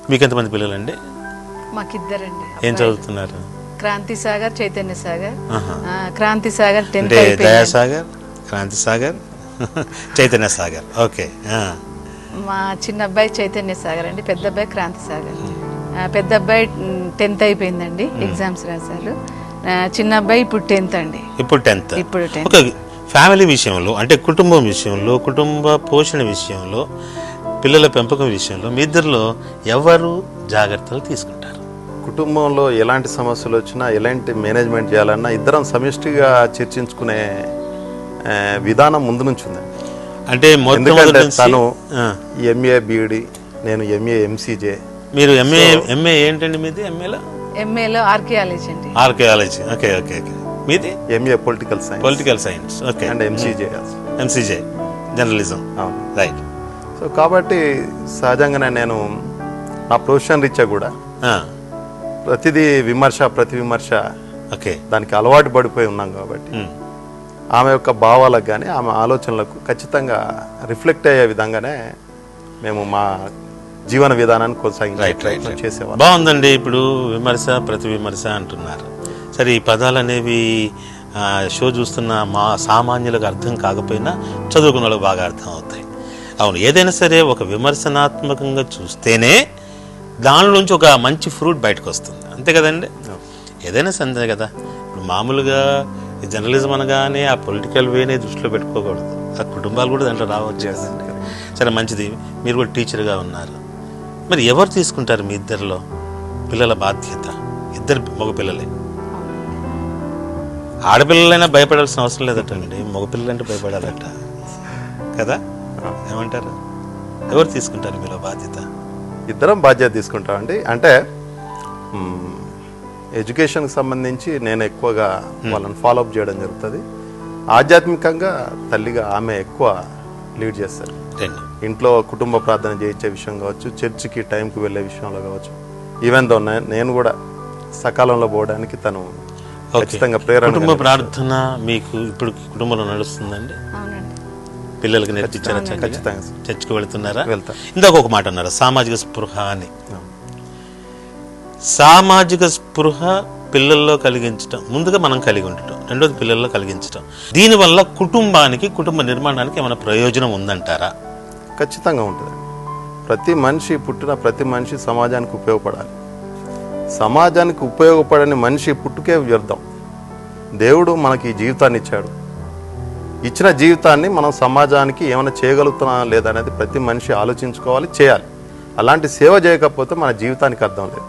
మీకు ఎంతమంది పిల్లలండి మాకిద్దరండి ఏం చదువుతున్నారు క్రాంతి సాగర్ చైతన్య సాగర్ ఆహా. ఆ, క్రాంతి సాగర్ టెన్త్ అంటే అయిపోయింది దయాసాగర్ క్రాంతి సాగర్ చైతన్య సాగర్ ఓకే ఆ. మా చిన్న అబ్బాయి చైతన్య సాగర్ అండి పెద్ద అబ్బాయి క్రాంతి సాగర్ ఆ, పెద్ద అబ్బాయి టెన్త్ అయిపోయిందండి ఎగ్జామ్స్ రాశారు ఆ, చిన్న అబ్బాయి ఇప్పుడు టెన్త్ అండి ఇప్పుడు టెన్త్ ఇప్పుడు tenth. ఒక ఫ్యామిలీ విషయంలో అంటే కుటుంబం విషయంలో కుటుంబ పోషణ విషయంలో పిల్లల పెంపకం విషయంలో మీ ఇద్దరిలో ఎవరు జాగ్రత్తలు తీసుకుంటారు కుటుంబంలో ఎలాంటి సమస్యలు వచ్చినా ఎలాంటి మేనేజ్మెంట్ చేయాలన్నా ఇద్దరం సమిష్టిగా చర్చించుకునే ఆ, విధానం ముందు నుంచి ఉందండి అంటే మొట్టమొదటి ఎందుకంటే నుంచి తను ఆ, ఎంఏ బీఈడి నేను ఎంఏ ఎంసీజే మీరు ఎంఏ ఎంఏ ఏంటండి మీది ఎంఏలో ఎంఏలో ఆర్కియాలజీ అండి ఆర్కియాలజీ ఓకే ఓకే ఓకే మీది MA political science political science okay and MCJ MCJ journalism అవును రైట్ సో కాబట్టి సహజంగానే నేను నా ప్రొఫెషన్ రీత్యా కూడా ప్రతిదీ విమర్శ ప్రతి విమర్శ ఓకే దానికి అలవాటు పడిపోయి ఉన్నాం కాబట్టి ఆమె యొక్క భావాలకు కానీ ఆమె ఆలోచనలకు ఖచ్చితంగా రిఫ్లెక్ట్ అయ్యే విధంగానే మేము మా జీవన విధానాన్ని కొనసాగించే రైట్ రైట్ ప్రయత్నం చేసేవాళ్ళం బాగుందండి ఇప్పుడు విమర్శ ప్రతి విమర్శ అంటున్నారు సరే ఈ పదాలు అనేవి ఆ, షో చూస్తున్న మా సామాన్యులకు అర్థం కాకపోయినా చదువుకున్న వాళ్ళకి బాగా అర్థం అవుతాయి అవును ఏదైనా సరే ఒక విమర్శనాత్మకంగా చూస్తేనే దాని నుంచి ఒక మంచి ఫ్రూట్ బయటకు వస్తుంది అంతే కదండి ఏదైనా సందే కదా ఇప్పుడు మామూలుగా ఈ జర్నలిజం అనగానే ఆ పొలిటికల్ వేనే దృష్టిలో పెట్టుకోకూడదు ఆ కుటుంబాలు కూడా దాంట్లో రావచ్చు కదండి సరే మంచిది మీరు కూడా టీచర్గా ఉన్నారు మరి ఎవరు తీసుకుంటారు మీ ఇద్దరిలో పిల్లల బాధ్యత ఇద్దరు మగ పిల్లలే ఆడపిల్లలైనా భయపడాల్సిన అవసరం లేదటండి మగపిల్లలంటే భయపడాలట కదా ఏమంటారు ఎవరు తీసుకుంటారు మీలో బాధ్యత ఇద్దరం బాధ్యత తీసుకుంటామండి అంటే మ్, ఎడ్యుకేషన్కి సంబంధించి నేను ఎక్కువగా వాళ్ళని ఫాలోఅప్ చేయడం జరుగుతుంది ఆధ్యాత్మికంగా తల్లిగా ఆమె ఎక్కువ లీడ్ చేస్తారు రెండు ఇంట్లో కుటుంబ ప్రార్థన చేయించే విషయం కావచ్చు చర్చికి టైంకి వెళ్ళే విషయంలో కావచ్చు ఈవెన్ దో నే- నేను కూడా సకాలంలో పోవడానికి తను ఖచ్చితంగా ప్రేరణ కుటుంబ ప్రార్థన మీకు ఇప్పుడు కుటుంబంలో నడుస్తుందండి అవునండి పిల్లలకి నేర్పించారా చక్కగా? ఖచ్చితంగా సార్. చర్చికి వెళుతున్నారా వెళ్తా. ఇందాక ఒక మాట అన్నారు సామాజిక స్పృహ అని సామాజిక స్పృహ పిల్లల్లో కలిగించటం ముందుగా మనం కలిగి ఉండటం రెండోది పిల్లల్లో కలిగించటం దీనివల్ల కుటుంబానికి కుటుంబ నిర్మాణానికి ఏమైనా ప్రయోజనం ఉందంటారా ఖచ్చితంగా ఉంటుంది ప్రతి మనిషి పుట్టిన ప్రతి మనిషి సమాజానికి ఉపయోగపడాలి సమాజానికి ఉపయోగపడని మనిషి పుట్టుకే వ్యర్థం దేవుడు మనకి ఈ జీవితాన్ని ఇచ్చాడు ఇచ్చిన జీవితాన్ని మనం సమాజానికి ఏమైనా చేయగలుగుతున్నా లేదా అనేది ప్రతి మనిషి ఆలోచించుకోవాలి చేయాలి అలాంటి సేవ చేయకపోతే మన జీవితానికి అర్థం లేదు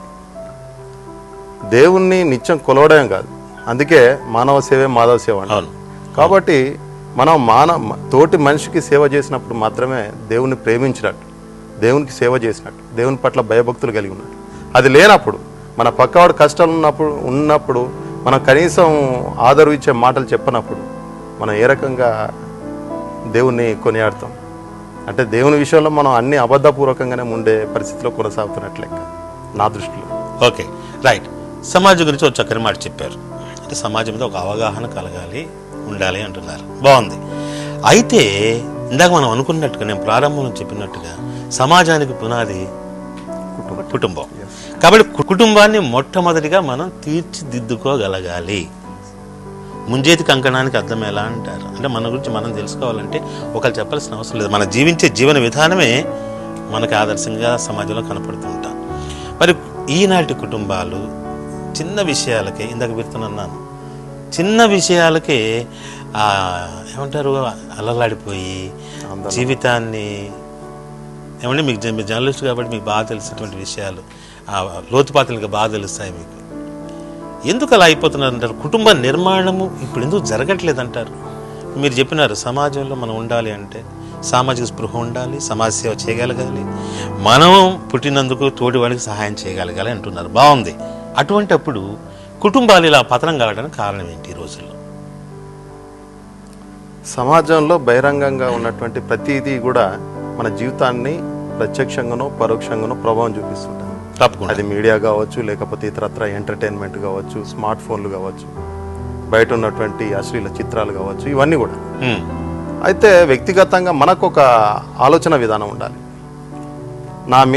దేవుణ్ణి నిత్యం కొలవడం కాదు అందుకే మానవ సేవే మాధవ సేవ అంటారు. అవును కాబట్టి మనం మాన తోటి మనిషికి సేవ చేసినప్పుడు మాత్రమే దేవుని ప్రేమించినట్టు దేవునికి సేవ చేసినట్టు దేవుని పట్ల భయభక్తులు కలిగి ఉన్నట్టు అది లేనప్పుడు మన పక్కవాడు కష్టాలు ఉన్నప్పుడు ఉన్నప్పుడు మనం కనీసం ఆదరవు ఇచ్చే మాటలు చెప్పనప్పుడు మనం ఏ రకంగా దేవుణ్ణి కొనియాడతాం అంటే దేవుని విషయంలో మనం అన్ని అబద్ధపూర్వకంగానే ఉండే పరిస్థితిలో కొనసాగుతున్నట్లు లెక్క నా దృష్టిలో ఓకే రైట్ సమాజం గురించి ఒక చక్కని మాట చెప్పారు అంటే సమాజం మీద ఒక అవగాహన కలగాలి ఉండాలి అంటున్నారు బాగుంది అయితే ఇందాక మనం అనుకున్నట్టుగా నేను ప్రారంభంలో చెప్పినట్టుగా సమాజానికి పునాది కుటుంబం కాబట్టి కు- కుటుంబాన్ని మొట్టమొదటిగా మనం తీర్చిదిద్దుకోగలగాలి ముంజేతి కంకణానికి అర్థం ఎలా అంటారు అంటే మన గురించి మనం తెలుసుకోవాలంటే ఒకరు చెప్పాల్సిన అవసరం లేదు మన జీవించే జీవన విధానమే మనకి ఆదర్శంగా సమాజంలో కనపడుతూ ఉంటాం మరి ఈనాటి కుటుంబాలు చిన్న విషయాలకే ఇందాక పెడుతున్నాను చిన్న విషయాలకే ఆ, ఏమంటారు అల్లలాడిపోయి జీవితాన్ని ఏమంటే మీకు జ- మీరు జర్నలిస్ట్ కాబట్టి మీకు బాగా తెలిసినటువంటి విషయాలు ఆ లోతుపాతలకు బాగా తెలుస్తాయి మీకు ఎందుకు అలా అయిపోతున్నారు అంటారు కుటుంబ నిర్మాణము ఇప్పుడు ఎందుకు జరగట్లేదు అంటారు మీరు చెప్పినారు సమాజంలో మనం ఉండాలి అంటే సామాజిక స్పృహ ఉండాలి సమాజ సేవ చేయగలగాలి మనం పుట్టినందుకు తోటి వాళ్ళకి సహాయం చేయగలగాలి అంటున్నారు బాగుంది అటువంటి అప్పుడు కుటుంబాలు ఇలా పతనం కావడానికి కారణం ఏంటి ఈ రోజుల్లో సమాజంలో బహిరంగంగా ఉన్నటువంటి ప్రతిదీ కూడా మన జీవితాన్ని ప్రత్యక్షంగానో పరోక్షంగానో ప్రభావం చూపిస్తుంటుంది తప్పకుండా అది మీడియా కావచ్చు లేకపోతే ఇతరత్ర ఎంటర్టైన్మెంట్ కావచ్చు స్మార్ట్ ఫోన్లు కావచ్చు బయట ఉన్నటువంటి అశ్లీల చిత్రాలు కావచ్చు ఇవన్నీ కూడా ఉమ్, అయితే వ్యక్తిగతంగా మనకు ఒక ఆలోచన విధానం ఉండాలి నా మీద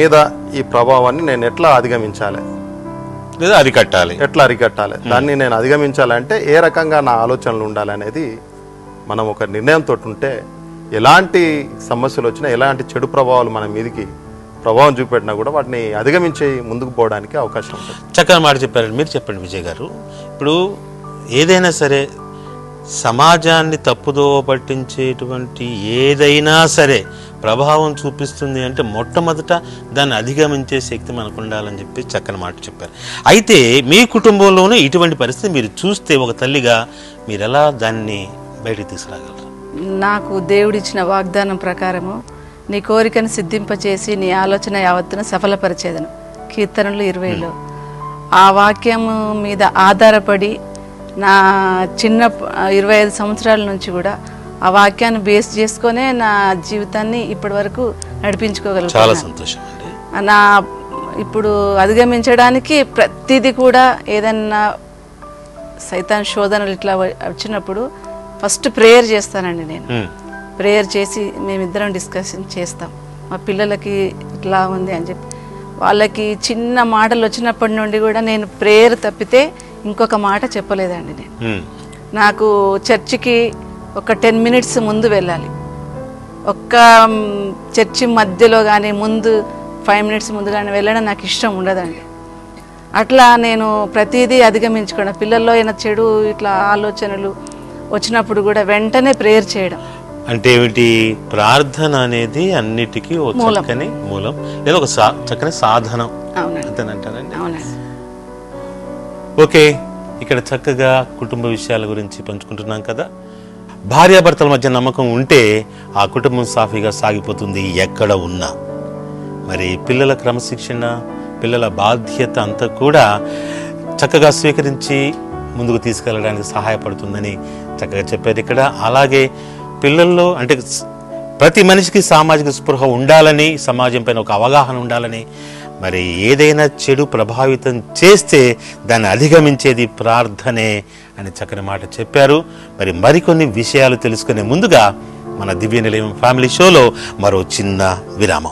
ఈ ప్రభావాన్ని నేను ఎట్లా అధిగమించాలి లేదా అరికట్టాలి ఎట్లా అరికట్టాలి దాన్ని నేను అధిగమించాలంటే ఏ రకంగా నా ఆలోచనలు ఉండాలనేది మనం ఒక నిర్ణయంతో ఉంటే ఎలాంటి సమస్యలు వచ్చినా ఎలాంటి చెడు ప్రభావాలు మన మీదికి ప్రభావం చూపెట్టినా కూడా వాటిని అధిగమించి ముందుకు పోవడానికి అవకాశం ఉంటుంది చక్కని మాట చెప్పారండి మీరు చెప్పండి విజయ్ గారు ఇప్పుడు ఏదైనా సరే సమాజాన్ని తప్పుదో పట్టించేటువంటి ఏదైనా సరే ప్రభావం చూపిస్తుంది అంటే మొట్టమొదట దాన్ని అధిగమించే శక్తి మనకు ఉండాలని చెప్పి చక్కని మాట చెప్పారు అయితే మీ కుటుంబంలోనూ ఇటువంటి పరిస్థితి మీరు చూస్తే ఒక తల్లిగా మీరు ఎలా దాన్ని బయటికి తీసుకురాగలరు నాకు దేవుడిచ్చిన వాగ్దానం ప్రకారము నీ కోరికను సిద్ధింపచేసి నీ ఆలోచన యావత్తును సఫలపరిచేదను కీర్తనలు ఇరవైలో ఆ వాక్యము మీద ఆధారపడి నా చిన్న ఇరవై ఐదు సంవత్సరాల నుంచి కూడా ఆ వాక్యాన్ని బేస్ చేసుకొనే నా జీవితాన్ని ఇప్పటి వరకు చాలా నడిపించుకోగలుగుతాను సంతోషం అండి నా ఇప్పుడు అధిగమించడానికి ప్రతిదీ కూడా ఏదన్నా సైతాన్ శోధనలు ఇట్లా వ- వచ్చినప్పుడు ఫస్ట్ ప్రేయర్ చేస్తానండి నేను ఉమ్. ప్రేయర్ చేసి మేమిద్దరం డిస్కషన్ చేస్తాం మా పిల్లలకి ఇట్లా ఉంది అని చెప్పి వాళ్ళకి చిన్న మాటలు వచ్చినప్పటి నుండి కూడా నేను ప్రేయర్ తప్పితే ఇంకొక మాట చెప్పలేదండి నేను ఉమ్. నాకు చర్చికి ఒక టెన్ మినిట్స్ ముందు వెళ్ళాలి ఒక్క మ్, చర్చి మధ్యలో కానీ ముందు ఫైవ్ మినిట్స్ ముందు కానీ వెళ్ళడం నాకు ఇష్టం ఉండదండి అట్లా నేను ప్రతిదీ అధిగమించుకోవడం పిల్లల్లో అయిన చెడు ఇట్లా ఆలోచనలు వచ్చినప్పుడు కూడా వెంటనే ప్రేయర్ చేయడం అంటే ఏమిటి ప్రార్థన అనేది అన్నిటికీ ఒక మూలం. చక్కని మూలం లేదా ఒక సా- చక్కని సాధనం అవునండి అంతేనంటారండి అవునండి ఓకే ఇక్కడ చక్కగా కుటుంబ విషయాల గురించి పంచుకుంటున్నాం కదా భార్యాభర్తల మధ్య నమ్మకం ఉంటే ఆ కుటుంబం సాఫీగా సాగిపోతుంది ఎక్కడ ఉన్నా మరి పిల్లల క్రమశిక్షణ పిల్లల బాధ్యత అంతా కూడా చక్కగా స్వీకరించి ముందుకు తీసుకెళ్ళడానికి సహాయపడుతుందని చక్కగా చెప్పారు ఇక్కడ అలాగే పిల్లల్లో అంటే స్- ప్రతి మనిషికి సామాజిక స్పృహ ఉండాలని సమాజం పైన ఒక అవగాహన ఉండాలని మరి ఏదైనా చెడు ప్రభావితం చేస్తే దాన్ని అధిగమించేది ప్రార్థనే అని చక్కని మాట చెప్పారు మరి మరికొన్ని విషయాలు తెలుసుకునే ముందుగా మన దివ్య నిలయం ఫ్యామిలీ షోలో మరో చిన్న విరామం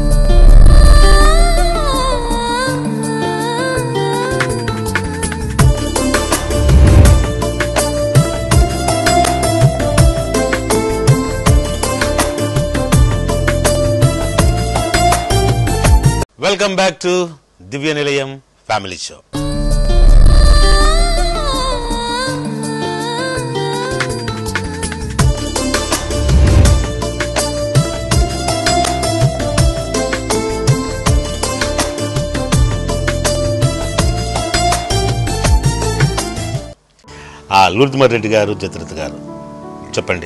వెల్కమ్ బ్యాక్ టు దివ్య నిలయం ఫ్యామిలీ షో ఆ లూర్దిమర్ రెడ్డి గారు జత్రత్ గారు చెప్పండి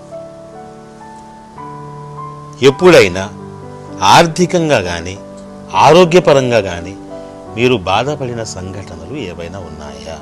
ఎప్పుడైనా ఆర్థికంగా కానీ ఆరోగ్యపరంగా కానీ మీరు బాధపడిన సంఘటనలు ఏవైనా ఉన్నాయా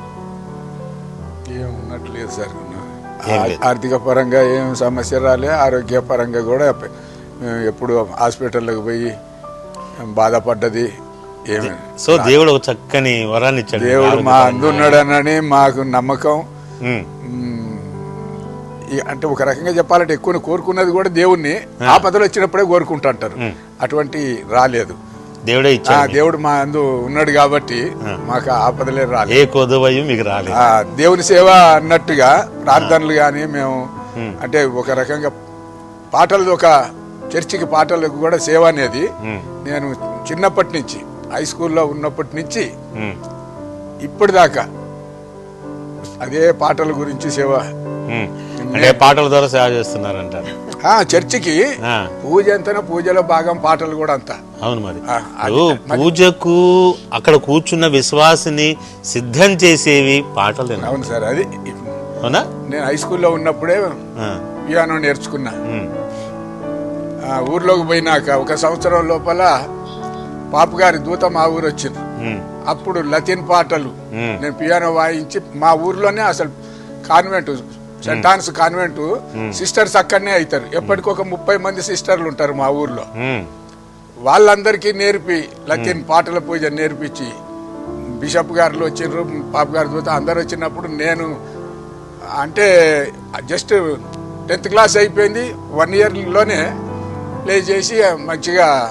ఏం ఉన్నట్టు లేదు సార్ ఏం లేదు. ఆర్థిక పరంగా ఏం సమస్య రాలే ఆరోగ్య పరంగా కూడా ఎప్ప- మేము ఎప్పుడు హాస్పిటల్కి పోయి బాధపడ్డది ఏమి సో దేవుడు ఒక చక్కని వరాన్ని ఇచ్చాడు దేవుడు మా అందున్నాడనని మాకు నమ్మకం ఉమ్, మ్మ్. ఈ- అంటే ఒక రకంగా చెప్పాలంటే ఎక్కువ కోరుకున్నది కూడా దేవుణ్ణి ఆపదలు వచ్చినప్పుడే కోరుకుంటుంటారు అటువంటి రాలేదు దేవుడే ఆ ఇచ్చాడు దేవుడు మా అందు ఉన్నాడు కాబట్టి మాకు ఆ ఆపదలే రాలేదు ఏ కొదవయ్యం మీకు రాలేదు ఆ దేవుని సేవ అన్నట్టుగా ప్రార్థనలు కానీ మేము అంటే ఒక రకంగా పాటలు ఒక చర్చికి పాటలకు కూడా సేవ అనేది నేను చిన్నప్పటి నుంచి హై స్కూల్లో ఉన్నప్పటి నుంచి ఉమ్, ఇప్పటిదాకా అదే పాటల గురించి సేవ ఉమ్. అంటే పాటల ద్వారా సేవ చేస్తున్నారంటారు ఆ చర్చికి ఆ, పూజ అంతనా పూజలో భాగం పాటలు కూడా అంతా అవును మరి ఆ, ఇప్పుడు పూజకు అక్కడ కూర్చున్న విశ్వాసిని సిద్ధం చేసేవి పాటలు అవును సార్ అది అవునా నేను హై స్కూల్లో ఉన్నప్పుడే ఆ, పియానో నేర్చుకున్నా ఉమ్, ఆ, ఊర్లోకి పోయినాక ఒక సంవత్సరం లోపల పాపగారి దూత మా ఊరు వచ్చింది ఉమ్, అప్పుడు లతిన్ పాటలు మ్మ్. నేను పియానో వాయించి మా ఊర్లోనే అసలు convent saint Ann's convent sisters అక్కడనే అవుతారు ఎప్పటికొక ముప్పై మంది సిస్టర్లు ఉంటారు మా ఊర్లో ఉమ్, వాళ్ళందరికీ నేర్పి లతిన్ పాటల పూజ నేర్పించి బిషప్ గారు వచ్చిండ్రు పాప గారి దూత అందరు వచ్చినప్పుడు నేను అంటే జస్ట్ టెన్త్ క్లాస్ అయిపోయింది వన్ ఇయర్లోనే ప్లే చేసి మంచిగా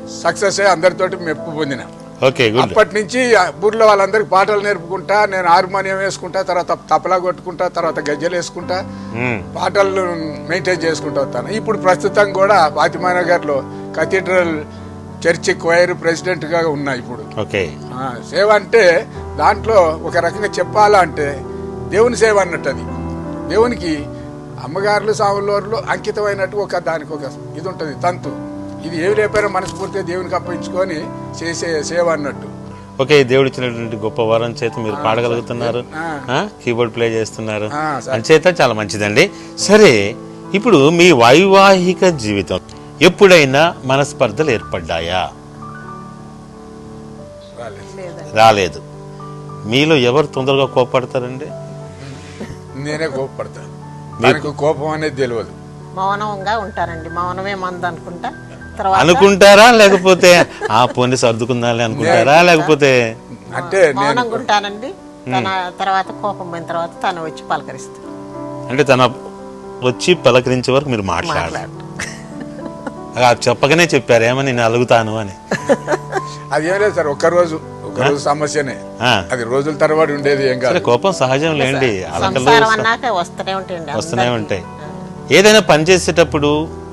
సక్సెస్ అయ్యి అందరితోటి మెప్పు పొందిన ఓకే గుడ్ అప్పటి నుంచి ఆ ఊర్లో వాళ్ళందరికి పాటలు నేర్పుకుంటా నేను హార్మోనియం వేసుకుంటా తర్వాత తపలా కొట్టుకుంటా తర్వాత గజ్జలు వేసుకుంటా పాటలు మెయింటైన్ చేసుకుంటూ వస్తాను ఇప్పుడు ప్రస్తుతం కూడా ఫాతిమా నగర్లో కథీడ్రల్ చర్చి క్వైర్ ప్రెసిడెంట్గా ఉన్నా ఇప్పుడు ఓకే ఆ, సేవ అంటే దాంట్లో ఒక రకంగా చెప్పాలంటే దేవుని సేవ అన్నట్టు అది దేవునికి అమ్మగారులు సాములవారులు అంకితమైనట్టు ఒక దానికి ఒక ఇది ఉంటుంది తంతు ఇది ఏమి లేకపోయినా మనస్ఫూర్తిగా దేవునికి అప్పగించుకొని చేసే సేవ అన్నట్టు ఓకే దేవుడు ఇచ్చినటువంటి గొప్ప వరం చేత మీరు పాడగలుగుతున్నారు ఆ, కీబోర్డ్ ప్లే చేస్తున్నారు ఆ, సరే. అంచేత చాలా మంచిదండి సరే ఇప్పుడు మీ వైవాహిక జీవితం ఎప్పుడైనా మనస్పర్ధలు ఏర్పడ్డాయా లేదండి రాలేదు మీలో ఎవరు తొందరగా కోపడతారండి నేనే కోపపడతాను దానికి కోపం అనేది తెలియదు మౌనంగా ఉంటారండి మౌనమే మంది అనుకుంటా తర్వాత అనుకుంటారా లేకపోతే ఆ పోనీ సర్దుకుందాలి అనుకుంటారా లేకపోతే అంటే నేను మౌనంగా ఉంటానండి తన తర్వాత కోపం పోయిన తర్వాత తను వచ్చి పలకరిస్తాడు అంటే తన వచ్చి పలకరించే వరకు మీరు మాట్లాడారు అలా చెప్పకనే చెప్పారు ఏమని నేను అలుగుతాను అని అది ఏం లేదు సార్ ఒక్క రోజు ఒక్క రోజు సమస్యనే ఆ. అది రోజుల తరబడి ఉండేది ఏం సరే కాదు కోపం సహజం లేండి అలకలు సంసారం అన్నాక వస్తూనే ఉంటాయండి వస్తూనే అందరికీ. ఉంటాయి ఏదైనా పని చేసేటప్పుడు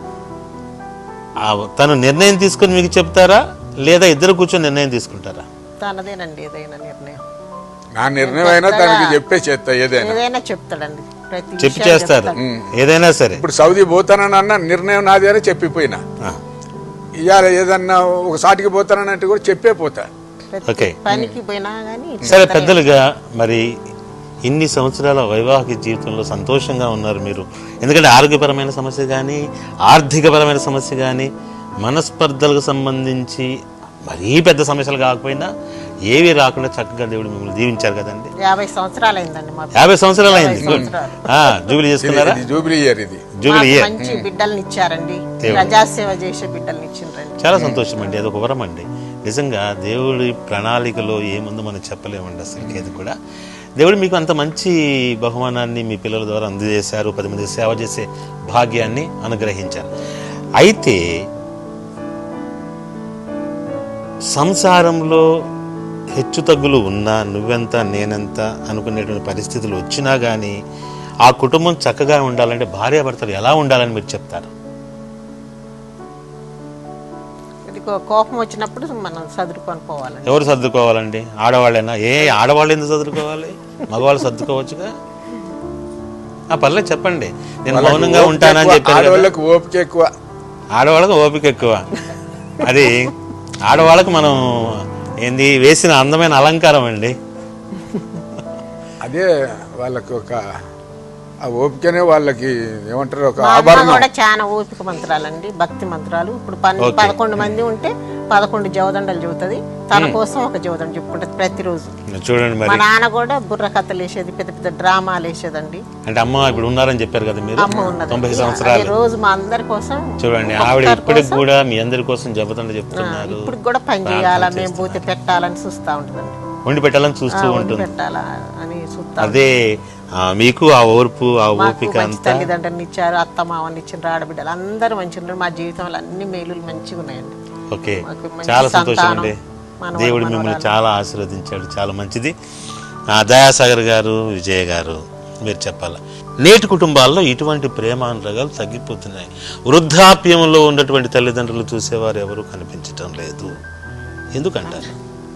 ఆ తను నిర్ణయం తీసుకొని మీకు చెప్తారా లేదా ఇద్దరు కూర్చొని నిర్ణయం తీసుకుంటారా తనదేనండి ఏదైనా నిర్ణయం నా నిర్ణయం అయినా తనకి చెప్పే చేస్తా ఏదైనా ఏదైనా చెప్తాడండి ప్రతి చెప్పి విషయం చేస్తారు చెప్తాడు. ఏదైనా సరే ఇప్పుడు సౌదీ పోతానని అన్న నిర్ణయం నాది అని చెప్పిపోయినా ఆ, ఇవాళ ఏదన్నా ఒక సాటికి పోతానంటే కూడా చెప్పే పోతా ప్రతి ఓకే. పనికి పోయినా కానీ సరే పెద్దలుగా మరి ఇన్ని సంవత్సరాల వైవాహిక జీవితంలో సంతోషంగా ఉన్నారు మీరు ఎందుకంటే ఆరోగ్యపరమైన సమస్య కానీ ఆర్థికపరమైన సమస్య కానీ మనస్పర్ధలకు సంబంధించి మరీ పెద్ద సమస్యలు కాకపోయినా ఏవి రాకుండా చక్కగా దేవుడు మిమ్మల్ని దీవించారు కదండి యాభై సంవత్సరాలు అయిందండి మా యాభై సంవత్సరాలు అయింది యాభై సంవత్సరాలు. ఆ, జూబిలీ చేసుకున్నారా ఇది జూబిలీ ఇయర్ ఇది జూబిలీ మాకు ఇయర్ మంచి బిడ్డల్ని ఇచ్చారండి దేవుడు. ప్రజాసేవ చేసే బిడ్డల్ని ఇచ్చిండ్రండి చాలా సంతోషం అండి అదొక వరం అండి నిజంగా దేవుడి ప్రణాళికలో ఏముందో మనం చెప్పలేమండి అసలు ఏది కూడా దేవుడు మీకు అంత మంచి బహుమానాన్ని మీ పిల్లల ద్వారా అందజేశారు పది మంది సేవ చేసే భాగ్యాన్ని అనుగ్రహించారు అయితే సంసారంలో హెచ్చు తగ్గులు ఉన్నా నువ్వెంత నేనెంత అనుకునేటువంటి పరిస్థితులు వచ్చినా కానీ ఆ కుటుంబం చక్కగా ఉండాలంటే భార్యాభర్తలు ఎలా ఉండాలని మీరు చెప్తారు ఇది కో- కోపం వచ్చినప్పుడు మనం చదువుకొని పోవాలండి ఎవరు సర్దుకోవాలండి ఆడవాళ్ళేనా ఏ ఆడవాళ్ళు ఎందుకు సర్దుకోవాలి మగవాళ్ళు సర్దుకోవచ్చుగా ఆ పర్లేదు చెప్పండి నేను వాళ్ళకి మౌనంగా ఓపిక ఉంటానని ఎక్కువ, చెప్పాను కదా. ఆడవాళ్ళకి ఓపిక ఎక్కువ ఆడవాళ్ళకి ఓపిక ఎక్కువ అది ఆడవాళ్ళకి మనం ఏంది వేసిన అందమైన అలంకారం అండి అదే వాళ్ళకి ఒక ఆ ఓపికనే వాళ్ళకి ఏమంటారు ఒక మా అమ్మ ఆభరణం కూడా చాలా ఓపిక మంత్రాలండి భక్తి మంత్రాలు ఇప్పుడు పన్ పదకొండు మంది ఉంటే పదకొండు జవదండలు చెబుతుంది తన కోసం ఒక జవదండ చెప్పుకుంటది ప్రతిరోజు చూడండి మా మరి నాన్న కూడా బుర్ర కథలు వేసేది పెద్ద పెద్ద డ్రామాలు వేసేదండి అంటే అమ్మ ఇప్పుడు ఉన్నారని చెప్పారు కదా మీరు అమ్మ ఉన్నది తొంభై సంవత్సరాలు రోజు మా అందరి కోసం చూడండి ఒక్కొక్కరి ఆవిడ ఇప్పటికి కోసం, కూడా మీ అందరి కోసం జబతండి ఆ, చెప్తున్నారు ఇప్పుడు కూడా పని చేయాలా మేము పోతే పెట్టాలని చూస్తా ఉంటుందండి వండి పెట్టాలని చూస్తూ వండి ఉంటుంది పెట్టాలా అని చూస్తా అదే ఆ, మీకు ఆ ఓర్పు ఆ మాకు ఓపిక మంచి అంతా తల్లిదండ్రులు ఇచ్చారు అత్త మామని ఇచ్చారు ఆడబిడ్డలు అందరూ మంచి ఉన్నారు మా జీవితంలో అన్ని మేలులు మంచిగా ఉన్నాయండి ఓకే మాకు మంచి చాలా సంతోషం సంతానం, అండి మనవడు, దేవుడు మిమ్మల్ని మనవరాలు. చాలా ఆశీర్వదించాడు చాలా మంచిది ఆ, దయాసాగర్ గారు విజయ్ గారు మీరు చెప్పాల నేటి కుటుంబాల్లో ఇటువంటి ప్రేమానురాగాలు తగ్గిపోతున్నాయి వృద్ధాప్యంలో ఉన్నటువంటి తల్లిదండ్రులు చూసేవారు ఎవరు కనిపించటం లేదు ఎందుకంటారు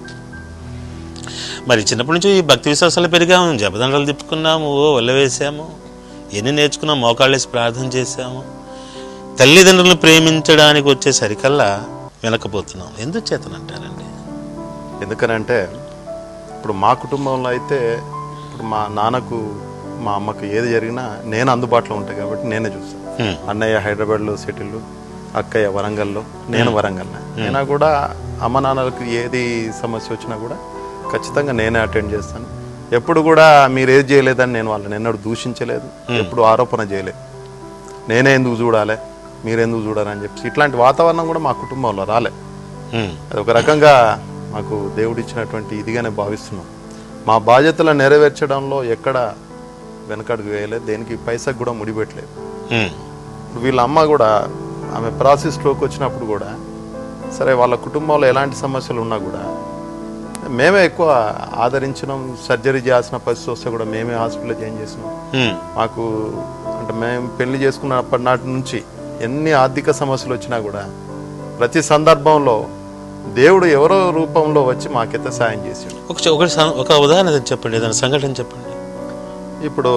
మరి చిన్నప్పటి నుంచి ఈ భక్తి విశ్వాసాలు పెరిగాము జపదండలు తిప్పుకున్నాము ఓ వల్ల వేసాము ఎన్ని నేర్చుకున్నాం మోకాళ్ళేసి ప్రార్థన చేశాము తల్లిదండ్రులను ప్రేమించడానికి వచ్చే సరికల్లా వెనకపోతున్నాం ఎందుకు చేతనంటారండి ఎందుకనంటే ఇప్పుడు మా కుటుంబంలో అయితే ఇప్పుడు మా నాన్నకు మా అమ్మకు ఏది జరిగినా నేను అందుబాటులో ఉంటాను కాబట్టి నేనే చూస్తాను హ్మ్. అన్నయ్య హైదరాబాద్లో సెటిల్ అక్కయ్య వరంగల్లో నేను వరంగల్ అయినా కూడా అమ్మ నాన్నలకు ఏది సమస్య వచ్చినా కూడా ఖచ్చితంగా నేనే అటెండ్ చేస్తాను ఎప్పుడు కూడా మీరు ఏది చేయలేదని నేను వాళ్ళని ఎన్నడూ దూషించలేదు ఎప్పుడు ఆరోపణ చేయలేదు నేనే ఎందుకు చూడాలి మీరెందుకు చూడాలని చెప్పి ఇట్లాంటి వాతావరణం కూడా మా కుటుంబంలో రాలే హ్మ్. అది ఒక రకంగా మాకు దేవుడిచ్చినటువంటి ఇదిగానే భావిస్తున్నాం మా బాధ్యతలను నెరవేర్చడంలో ఎక్కడ వెనకడుగు వేయలేదు దేనికి పైసకు కూడా ముడిపెట్టలేదు హ్మ్. ఇప్పుడు వీళ్ళ అమ్మ కూడా ఆమె ప్రాసెస్ స్ట్రోక్ వచ్చినప్పుడు కూడా సరే వాళ్ళ కుటుంబంలో ఎలాంటి సమస్యలు ఉన్నా కూడా మేమే ఎక్కువ ఆదరించినాం సర్జరీ చేయాల్సిన పరిస్థితి వస్తే కూడా మేమే హాస్పిటల్లో జాయిన్ చేసినాం ఉమ్, మాకు అంటే మేము పెళ్లి చేసుకున్నప్పటి నాటి నుంచి ఎన్ని ఆర్థిక సమస్యలు వచ్చినా కూడా ప్రతి సందర్భంలో దేవుడు ఎవరో రూపంలో వచ్చి మాకైతే సాయం చేసాడు ఒక చె- ఒకటి సం- ఒక ఉదాహరణ ఏదైనా చెప్పండి ఏదైనా సంఘటన చెప్పండి ఇప్పుడు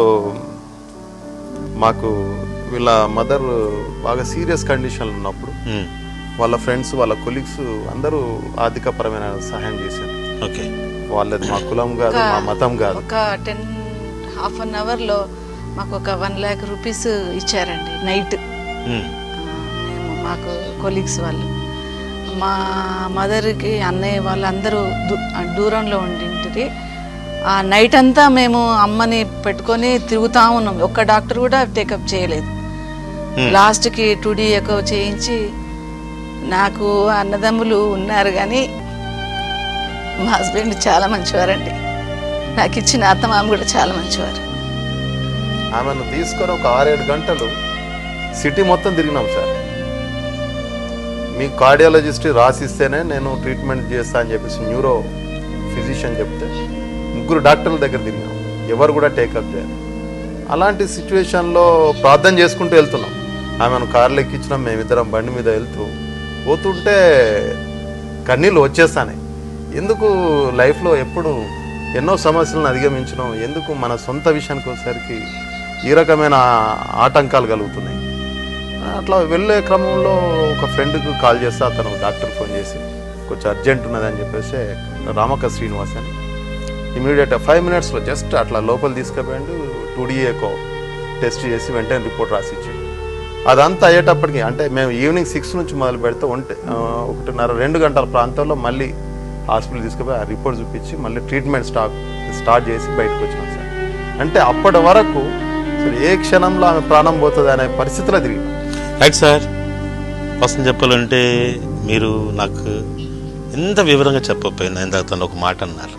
మాకు వీళ్ళ మదర్ బాగా సీరియస్ కండిషన్లు ఉన్నప్పుడు ఉమ్, వాళ్ళ ఫ్రెండ్స్ వాళ్ళ కొలీగ్స్ అందరూ ఆర్థికపరమైన సహాయం చేశారు ఓకే వాళ్ళది మా కులం కాదు మా మతం కాదు ఒక టెన్ హాఫ్ అన్ అవర్లో మాకు ఒక వన్ ల్యాక్ రూపీస్ ఇచ్చారండి నైట్ ఉమ్, మేము మాకు కొలీగ్స్ వాళ్ళు మా మదర్కి అన్నయ్య వాళ్ళందరూ దూ- దూరంలో ఉండింటిరి ఆ నైట్ అంతా మేము అమ్మని పెట్టుకొని తిరుగుతా ఉన్నాం ఒక్క డాక్టర్ కూడా టేకప్ చేయలేదు లాస్ట్కి టూడీ ఎకో చేయించి నాకు అన్నదమ్ములు ఉన్నారు కానీ మా హస్బెండ్ చాలా మంచివారండి నాకు ఇచ్చిన అత్తమామ కూడా చాలా మంచివారు ఆమెను తీసుకొని ఒక ఆరేడు గంటలు సిటీ మొత్తం తిరిగినాం సార్ మీ కార్డియాలజిస్ట్ రాసిస్తేనే నేను ట్రీట్మెంట్ చేస్తా అని చెప్పేసి న్యూరో ఫిజిషియన్ చెప్తే ముగ్గురు డాక్టర్ల దగ్గర తిరిగినాం ఎవరు కూడా టేకప్ చేయాలి అలాంటి సిచ్యువేషన్లో ప్రార్థన చేసుకుంటూ వెళ్తున్నాం ఆమెను కార్లు ఎక్కించినాం మేమిద్దరం బండి మీద వెళ్తూ పోతుంటే కన్నీళ్ళు వచ్చేస్తానే ఎందుకు లైఫ్లో ఎప్పుడు ఎన్నో సమస్యలను అధిగమించడం ఎందుకు మన సొంత విషయానికి వచ్చేసరికి ఈ రకమైన ఆటంకాలు కలుగుతున్నాయి అట్లా వెళ్ళే క్రమంలో ఒక ఫ్రెండ్కి కాల్ చేస్తే అతను డాక్టర్ ఫోన్ చేసి కొంచెం అర్జెంట్ ఉన్నదని చెప్పేసి రామక శ్రీనివాస్ అని ఇమీడియట్ ఫైవ్ మినిట్స్లో జస్ట్ అట్లా లోపల తీసుకుపోయాడు టూ ఎకో టెస్ట్ చేసి వెంటనే రిపోర్ట్ రాసి ఇచ్చాడు అదంతా అయ్యేటప్పటికి అంటే మేము ఈవినింగ్ సిక్స్ నుంచి మొదలు పెడితే ఒంటి ఆ, ఒకటిన్నర రెండు గంటల ప్రాంతంలో మళ్ళీ హాస్పిటల్ తీసుకుపోయి ఆ రిపోర్ట్ చూపించి మళ్ళీ ట్రీట్మెంట్ స్టార్ట్ స్టార్ట్ చేసి బయటకు వచ్చినాం సార్ అంటే అప్పటి వరకు అసలు ఏ క్షణంలో ఆమె ప్రాణం పోతుంది అనే పరిస్థితిలో తిరిగి రైట్ సార్ వస్తుంది చెప్పాలంటే మీరు నాకు ఎంత వివరంగా చెప్పకపోయినా ఇందాక తను ఒక మాట అన్నారు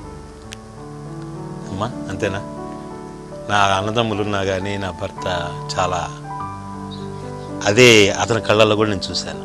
అమ్మా అంతేనా నా అన్నదమ్ములున్నా కానీ నా భర్త చాలా అదే అతని కళ్ళల్లో కూడా నేను చూశాను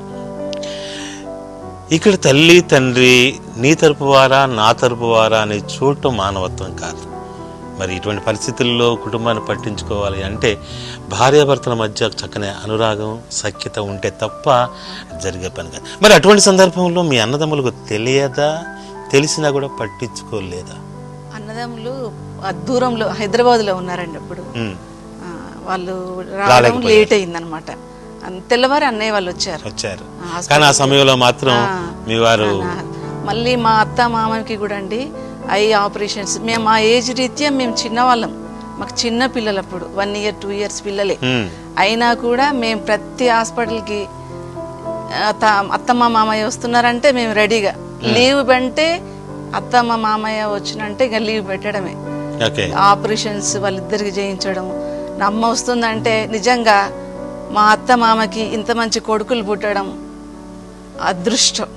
ఇక్కడ తల్లి తండ్రి నీ తరపు వారా నా తరపు వారా అని చూడటం మానవత్వం కాదు మరి ఇటువంటి పరిస్థితుల్లో కుటుంబాన్ని పట్టించుకోవాలి అంటే భార్యాభర్తల మధ్య చక్కని అనురాగం సఖ్యత ఉంటే తప్ప జరిగే పని కాదు మరి అటువంటి సందర్భంలో మీ అన్నదమ్ములకు తెలియదా తెలిసినా కూడా పట్టించుకోలేదా అన్నదమ్ములు ఆ దూరంలో హైదరాబాద్లో ఉన్నారండి అప్పుడు ఉమ్, ఆ, వాళ్ళు రావడం రాలేకపోయారు. లేట్ అయిందనమాట అన్- తెల్లవారు అన్నయ్య వాళ్ళు వచ్చారు వచ్చారు ఆ, హాస్పిటల్ కానీ ఆ సమయంలో మాత్రం ఆ, మీ వారు నా- మళ్ళీ మా అత్త మామకి కూడా అండి ఐ ఆపరేషన్స్ మేము మా ఏజ్ రీత్యా మేము చిన్నవాళ్ళం మాకు చిన్న పిల్లలు అప్పుడు వన్ ఇయర్ టూ ఇయర్స్ పిల్లలే ఉమ్, అయినా కూడా మేము ప్రతి హాస్పిటల్కి ఆ, త- అత్తమ్మ మామయ్య వస్తున్నారంటే మేము రెడీగా లీవ్ అంటే అత్తమ్మ మామయ్య వచ్చినంటే ఇక లీవ్ పెట్టడమే ఓకే ఆపరేషన్స్ వాళ్ళిద్దరికి చేయించడం నా అమ్మ వస్తుందంటే నిజంగా మా అత్త మామకి ఇంత మంచి కొడుకులు పుట్టడం అదృష్టం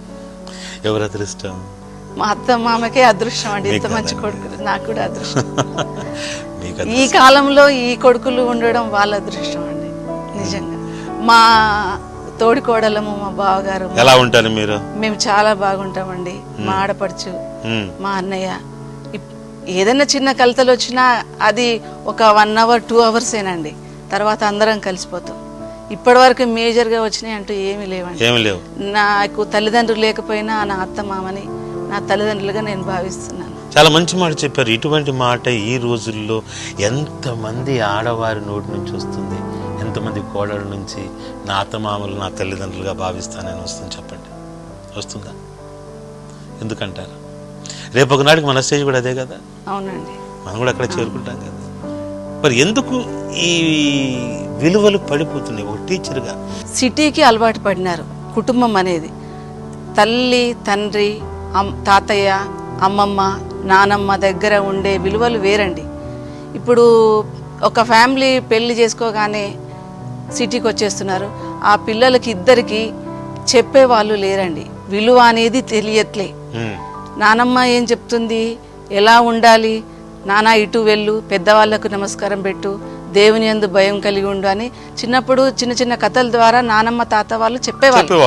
ఎవరు అదృష్టం మా అత్త మామకే అదృష్టం అండి ఇంత మీకు మంచి కొడుకులు నాకు కూడా అదృష్టం మీకు ఈ కాలంలో ఈ కొడుకులు ఉండడం వాళ్ళ అదృష్టం అండి నిజంగా మా తోడి కోడలము మా బావగారు ఎలా ఉంటారు మీరు మేము చాలా బాగుంటామండి మా ఆడపడుచు ఉమ్, మా అన్నయ్య ఇప్- ఏదైనా చిన్న కలతలు వచ్చినా అది ఒక వన్ అవర్ టూ అవర్సేనండి తర్వాత అందరం కలిసిపోతాం ఇప్పటి వరకు మేజర్గా వచ్చినాయి అంటూ ఏమీ లేవండి ఏమి లేవు నాకు తల్లిదండ్రులు లేకపోయినా నా అత్త మామని నా తల్లిదండ్రులుగా నేను భావిస్తున్నాను చాలా మంచి మాట చెప్పారు ఇటువంటి మాట ఈ రోజుల్లో ఎంతమంది ఆడవారి నోటి నుంచి వస్తుంది ఎంతమంది కోడల నుంచి నా అత్తమామలు నా తల్లిదండ్రులుగా భావిస్తానని వస్తుంది చెప్పండి వస్తుందా ఎందుకంటారు రేపు ఒకనాటికి మన స్టేజ్ కూడా అదే కదా అవునండి మనం కూడా అక్కడ చేరుకుంటాం కదా మరి ఎందుకు ఈ విలువలు పడిపోతున్నాయి ఒక టీచర్గా సిటీకి అలవాటు పడినారు కుటుంబం అనేది తల్లి తండ్రి అమ్- తాతయ్య అమ్మమ్మ నానమ్మ దగ్గర ఉండే విలువలు వేరండి ఇప్పుడు ఒక ఫ్యామిలీ పెళ్లి చేసుకోగానే సిటీకి వచ్చేస్తున్నారు ఆ పిల్లలకి ఇద్దరికి చెప్పే వాళ్ళు లేరండి విలువ అనేది తెలియట్లే ఉమ్, నానమ్మ ఏం చెప్తుంది ఎలా ఉండాలి నానా ఇటు వెళ్ళు పెద్దవాళ్ళకు నమస్కారం పెట్టు దేవుని యందు భయం కలిగి ఉండు అని చిన్నప్పుడు చిన్న చిన్న కథల ద్వారా నానమ్మ తాత వాళ్ళు చెప్పేవాళ్ళు చెప్పేవాళ్ళు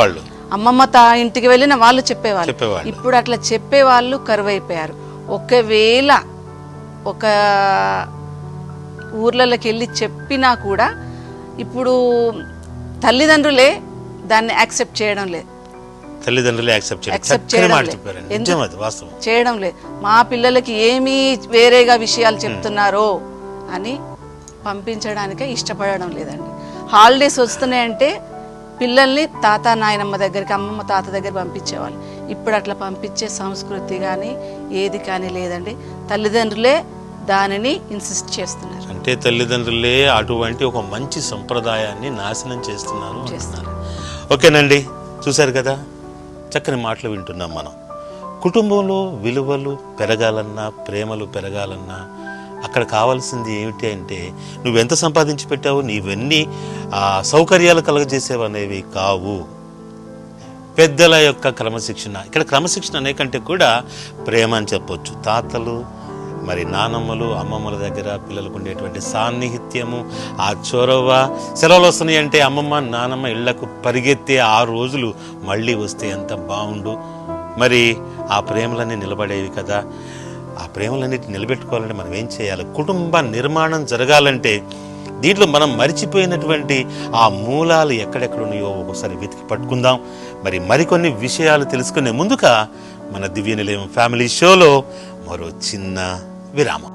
అమ్మమ్మ తా ఇంటికి వెళ్ళిన వాళ్ళు చెప్పేవాళ్ళు చెప్పేవాళ్ళు. ఇప్పుడు అట్లా చెప్పేవాళ్ళు కరువైపోయారు ఒకవేళ ఒక ఊర్లలోకి వెళ్ళి చెప్పినా కూడా ఇప్పుడు తల్లిదండ్రులే దాన్ని యాక్సెప్ట్ చేయడం లేదు తల్లిదండ్రులే యాక్సెప్ట్ చేయడం Accept చక్కని చేయడం మాట లేదు. చెప్పారండి ఎందుకు? నిజం అది వాస్తవం చేయడం లేదు మా పిల్లలకి ఏమీ వేరేగా విషయాలు చెప్తున్నారో అని పంపించడానికే ఇష్టపడడం లేదండి హాలిడేస్ వస్తున్నాయంటే పిల్లల్ని తాత నాయనమ్మ దగ్గరికి అమ్మమ్మ తాత దగ్గర పంపించేవాళ్ళు ఇప్పుడు అట్లా పంపించే సంస్కృతి కానీ ఏది కానీ లేదండి తల్లిదండ్రులే దానిని ఇన్సిస్ట్ చేస్తున్నారు అంటే తల్లిదండ్రులే అటువంటి ఒక మంచి సంప్రదాయాన్ని నాశనం చేస్తున్నారు అంటున్నారు ఓకేనండి చూశారు కదా చక్కని మాటలు వింటున్నాం మనం కుటుంబంలో విలువలు పెరగాలన్నా ప్రేమలు పెరగాలన్నా అక్కడ కావాల్సింది ఏమిటి అంటే నువ్వెంత సంపాదించి పెట్టావు నీవెన్ని ఆ, సౌకర్యాలు కలగజేసేవి అనేవి కావు పెద్దల యొక్క క్రమశిక్షణ ఇక్కడ క్రమశిక్షణ అనే కంటే కూడా ప్రేమ అని చెప్పొచ్చు తాతలు మరి నానమ్మలు అమ్మమ్మల దగ్గర పిల్లలకు ఉండేటువంటి సాన్నిహిత్యము ఆ చొరవ సెలవులు వస్తున్నాయి అంటే అమ్మమ్మ నానమ్మ ఇళ్లకు పరిగెత్తే ఆ రోజులు మళ్ళీ వస్తే ఎంత బాగుండు మరి ఆ ప్రేమలన్నీ నిలబడేవి కదా ఆ ప్రేమలన్నిటి నిలబెట్టుకోవాలంటే మనం ఏం చేయాలి కుటుంబ నిర్మాణం జరగాలంటే దీంట్లో మనం మరిచిపోయినటువంటి ఆ మూలాలు ఎక్కడెక్కడ ఉన్నాయో ఒకసారి వెతికి పట్టుకుందాం మరి మరికొన్ని విషయాలు తెలుసుకునే ముందుగా మన దివ్య నిలయం ఫ్యామిలీ షోలో మరో చిన్న విరామం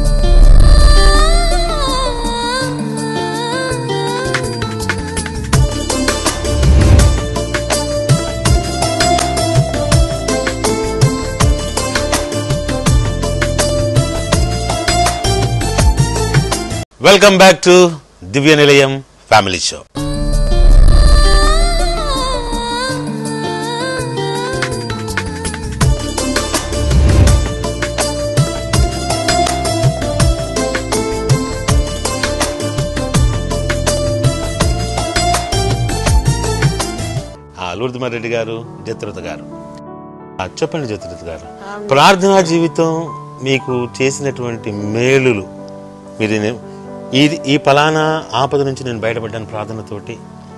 వెల్కమ్ బ్యాక్ టు దివ్య నిలయం ఫ్యామిలీ షో లూర్దిమర్ రెడ్డి గారు జత్రుత గారు ఆ, చెప్పండి జత్రుత గారు ప్రార్థనా జీవితం మీకు చేసినటువంటి మేలులు మీరు నే- ఈ ఈ ఫలానా ఆపద నుంచి నేను బయటపడ్డాను ప్రార్థనతోటి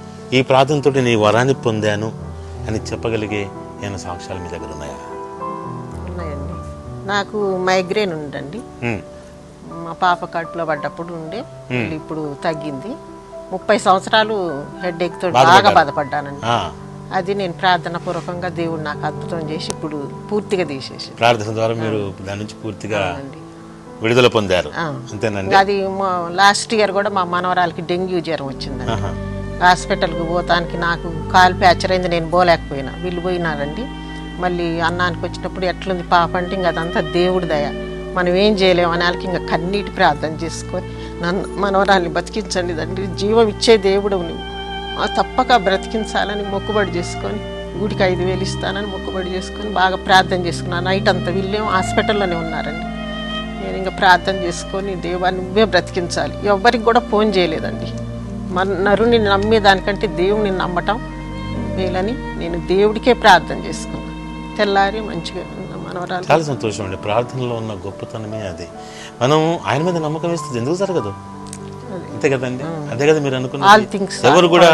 ఈ ప్రార్థనతోటి నీ వరాన్ని పొందాను అని చెప్పగలిగే ఏమైనా సాక్ష్యాలు మీ దగ్గర ఉన్నాయా ఉన్నాయండి నాకు మైగ్రేన్ ఉందండి ఉమ్, మా పాప కడుపులో పడ్డప్పుడు ఉండే మళ్ళీ ఇప్పుడు తగ్గింది ముప్పై సంవత్సరాలు హెడ్ ఎక్ తోటి బాగా బాధపడ్డారు. బాధపడ్డానండి ఆ, అది నేను ప్రార్థన పూర్వకంగా దేవుడు నాకు అద్భుతం చేసి ఇప్పుడు పూర్తిగా తీసేసి ప్రార్థన ద్వారా మీరు దాని నుంచి పూర్తిగా అండి. విడుదల పొందారు ఆ. అంతేనండి అది లాస్ట్ ఇయర్ కూడా మా మనవరాలకి డెంగ్యూ జ్వరం వచ్చిందండి ఆహా. హాస్పిటల్కి పోతానికి నాకు కాలు ప్యాచర్ అయింది నేను పోలేకపోయినా వీళ్ళు పోయినారండి మళ్ళీ అన్నానికి వచ్చినప్పుడు ఎట్లుంది పాప అంటే ఇంకా అదంతా దేవుడి దయ మనం ఏం చేయలేము అని వాళ్ళకి ఇంకా కన్నీటి ప్రార్థన చేసుకొని నన్ను మనవరాల్ని బతికించండి తండ్రి జీవం ఇచ్చే దేవుడు నువ్వు ఆ తప్పక బ్రతికించాలని మొక్కుబడి చేసుకొని గుడికి ఐదు వేలు ఇస్తానని మొక్కుబడి చేసుకొని బాగా ప్రార్థన చేసుకున్నాను నైట్ అంతా వీళ్ళేమో హాస్పిటల్లోనే ఉన్నారండి నేను ఇంకా ప్రార్థన చేసుకొని దేవా నువ్వే బ్రతికించాలి ఎవ్వరికి కూడా ఫోన్ చేయలేదండి మన నరుని నమ్మే దానికంటే దేవుని నమ్మటం మేలని నేను దేవుడికే ప్రార్థన చేసుకున్నాను తెల్లారి మంచిగా ఉన్న మనవరాలు చాలా సంతోషం అండి ప్రార్థనలో ఉన్న గొప్పతనమే అది మనం ఆయన మీద నమ్మకం వేస్తే ఎందుకు జరగదు అంతే కదండి అదే కదా మీరు All అనుకున్నది things ఎవరు కూడా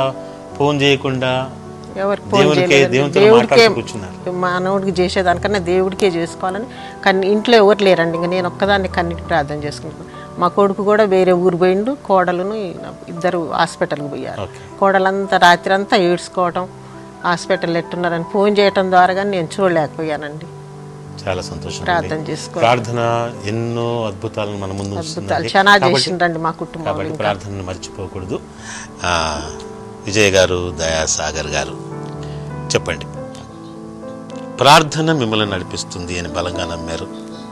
ఫోన్ చేయకుండా ఎవరికి ఫోన్ దేవునికే చేయలేదండి దేవునితో దేవుడికే మాట్లాడుతూ కూర్చున్నారు మానవుడికి చేసేదానికన్నా దేవుడికే చేసుకోవాలని కానీ ఇంట్లో ఎవరు లేరండి ఇంకా నేను ఒక్కదాన్ని కన్నీటి ప్రార్థన చేసుకుంటున్నాను మా కొడుకు కూడా వేరే ఊరు పోయిండు కోడలును ఈయన ఇద్దరు హాస్పిటల్కి పోయారు ఓకే కోడలంతా రాత్రి అంతా ఏడ్చుకోవటం హాస్పిటల్ ఎట్టున్నారని ఫోన్ చేయటం ద్వారా కానీ నేను చూడలేకపోయానండి చాలా సంతోషం ప్రార్థన అండి. చేసుకో ప్రార్థన ఎన్నో అద్భుతాలను మన ముందు అద్భుతాలు ఉంచుతుందండి. చాలా కాబట్టి- చేసిండ్రండి మా కుటుంబంలో కాబట్టి ప్రార్థనను మర్చిపోకూడదు ఆ, విజయ్ గారు దయాసాగర్ గారు చెప్పండి ప్రార్థన మిమ్మల్ని నడిపిస్తుంది అని బలంగా నమ్మారు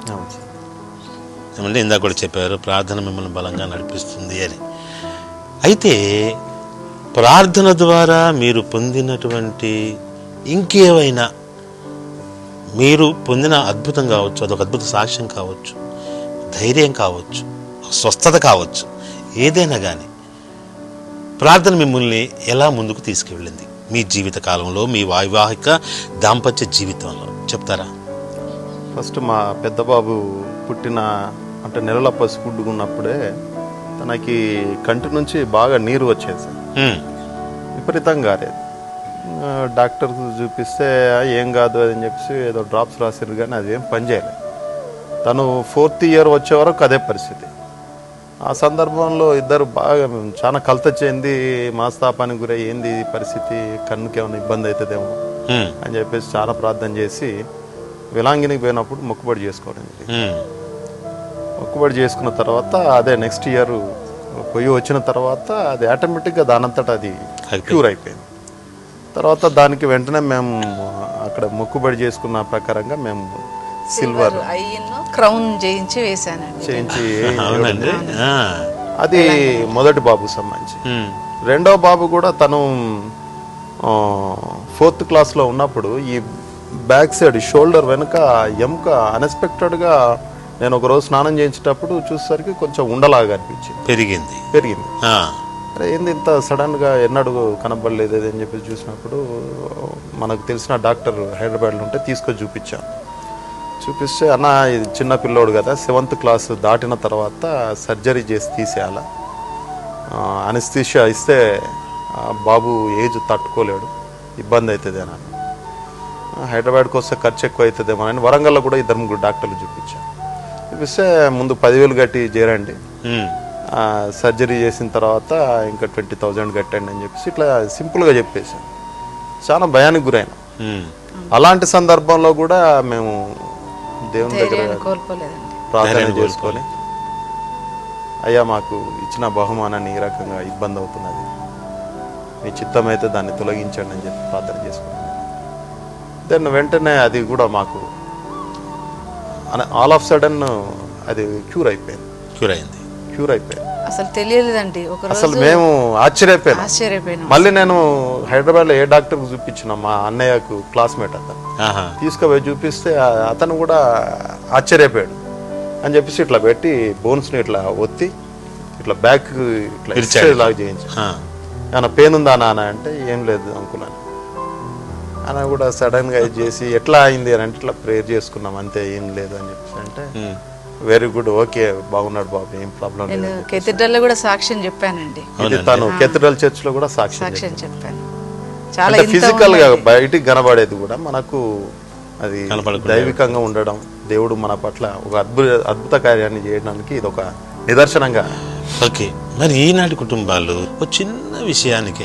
ఏమంటే ఇందాక కూడా చెప్పారు ప్రార్థన మిమ్మల్ని బలంగా నడిపిస్తుంది అని అయితే ప్రార్థన ద్వారా మీరు పొందినటువంటి ఇంకేవైనా మీరు పొందిన అద్భుతం కావచ్చు అదొక అద్భుత సాక్ష్యం కావచ్చు ధైర్యం కావచ్చు స్వస్థత కావచ్చు ఏదైనా కానీ ప్రార్థన మిమ్మల్ని ఎలా ముందుకు తీసుకువెళ్ళింది మీ జీవిత కాలంలో మీ వైవాహిక దాంపత్య జీవితంలో చెప్తారా ఫస్ట్ మా పెద్ద బాబు పుట్టిన అంటే నెలల పసిగుడ్డుకున్నప్పుడే తనకి కంటి నుంచి బాగా నీరు వచ్చేది సార్ ఉమ్, విపరీతంగా గారేది ఆ, డాక్టర్ చూపిస్తే "ఆ, ఏం కాదు అని చెప్పేసి ఏదో డ్రాప్స్ రాసారు కానీ అదేం పని చేయలేదు తను ఫోర్త్ ఇయర్ వచ్చే వరకు అదే పరిస్థితి ఆ సందర్భంలో ఇద్దరు బాగా చాలా కలత చెంది మనస్తాపానికి గురై ఏంది ఈ పరిస్థితి కన్నుకి ఏమైనా ఇబ్బంది అవుతుందేమో ఉమ్, అని చెప్పేసి చాలా ప్రార్థన చేసి విలాంగినికి పోయినప్పుడు మొక్కుబడి చేసుకోవడం జరిగింది. ఉమ్, మొక్కుబడి చేసుకున్న తర్వాత అదే నెక్స్ట్ ఇయర్ పొయ్యి వచ్చిన తర్వాత అది ఆటోమేటిక్గా దానంతటా అది అయిపోయింది. క్యూర్ అయిపోయింది తర్వాత దానికి వెంటనే మేము అక్కడ మొక్కుబడి చేసుకున్న ప్రకారంగా మేము సిల్వర్ అయ్యను క్రౌన్ చేయించి వేశానండి చేయించి అవునండి ఆ, అది మొదటి బాబుకు సంబంధించి ఉమ్, రెండో బాబు కూడా తను ఫోర్త్ క్లాస్లో ఉన్నప్పుడు ఈ బ్యాక్ సైడ్ షోల్డర్ వెనుక ఎముక అన్ఎక్స్పెక్టెడ్గా నేను ఒక రోజు స్నానం చేయించేటప్పుడు చూసేసరికి కొంచెం ఉండలాగా అనిపించింది పెరిగింది పెరిగింది ఆ, అరే ఏంది ఇంత సడన్గా ఎన్నడూ కనబడలేదు ఇది అని చెప్పి చూసినప్పుడు మనకు తెలిసిన డాక్టర్ హైదరాబాద్లో ఉంటే తీసుకొని చూపించాను చూపిస్తే అన్న ఇది చిన్న పిల్లోడు కదా సెవెంత్ క్లాస్ దాటిన తర్వాత సర్జరీ చేసి తీసేయాల అనస్థిషియా ఇస్తే ఆ బాబు ఏజ్ తట్టుకోలేడు ఇబ్బంది అవుతుంది అని అన్నాడు. ఆ, హైదరాబాద్కి వస్తే ఖర్చు ఎక్కువ అవుతుందేమో అని వరంగల్లో కూడా ఇద్దరు ముగ్గురు డాక్టర్లు చూపించాను చూపిస్తే ముందు పదివేలు కట్టి చేరండి ఉమ్, ఆ, సర్జరీ చేసిన తర్వాత ఇంకా ట్వంటీ థౌజండ్ కట్టండి అని చెప్పేసి ఇట్లా సింపుల్గా చెప్పేశాను చాలా భయానికి గురైన ఉమ్, అలాంటి సందర్భంలో కూడా మేము దేవుని దగ్గర ధైర్యాన్ని కోల్పోలేదండి ప్రార్థన ధైర్యాన్ని చేసుకొని అయ్యా మాకు ఇచ్చిన బహుమానాన్ని ఈ రకంగా ఇబ్బంది అవుతున్నది మీ చిత్తం అయితే దాన్ని తొలగించండి అని చెప్పి ప్రార్థన చేసుకున్నాను దెన్ వెంటనే అది కూడా మాకు ఆల్ ఆఫ్ సడన్ అది క్యూర్ అయిపోయింది క్యూర్ అయింది క్యూర్ అయిపోయింది అసలు తెలియలేదండి ఒక అసలు రోజు మేము ఆశ్చర్యపోయాం ఆశ్చర్యపోయినాం మళ్ళీ నేను హైదరాబాద్లో ఏ డాక్టర్కి చూపించిన మా అన్నయ్యకు క్లాస్మేట్ అతను ఆహా తీసుకుపోయి చూపిస్తే ఆ- అతను కూడా ఆశ్చర్యపోయాడు అని చెప్పేసి ఇట్లా పెట్టి బోన్స్ని ఇట్లా ఒత్తి ఇట్లా బ్యాక్ ఇట్లా విరిచాడు. ఎక్సర్సైజ్ లాగా చేయించి ఆ, ఏమన్నా పెయిన్ ఉందా నాన్న అంటే ఏం లేదు అంకుల్ అని ఆయన కూడా సడన్గా ఇది చేసి ఎట్లా అయింది అని అంటే ఇట్లా ప్రేయర్ చేసుకున్నాం అంతే ఏం లేదు అని చెప్పేసి అంటే ఉమ్, వెరీ గుడ్ ఓకే బాగున్నాడు బాబు ఏం ప్రాబ్లం లేదు నేను కెథిడ్రల్లో కూడా సాక్ష్యం చెప్పానండి ఇది తను కెథడ్రల్ చర్చ్ లో కూడా సాక్షి సాక్ష్యం చెప్పాను చాలా అంటే ఇంత ఫిజికల్ గా ఉందండి. బయటికి కనబడేది కూడా మనకు అది కనపడకుండా. దైవికంగా ఉండడం దేవుడు మన పట్ల ఒక అద్భుత అద్భుత కార్యాన్ని చేయడానికి ఇది ఒక నిదర్శనంగా ఓకే మరి ఈనాటి కుటుంబాలు ఒక చిన్న విషయానికే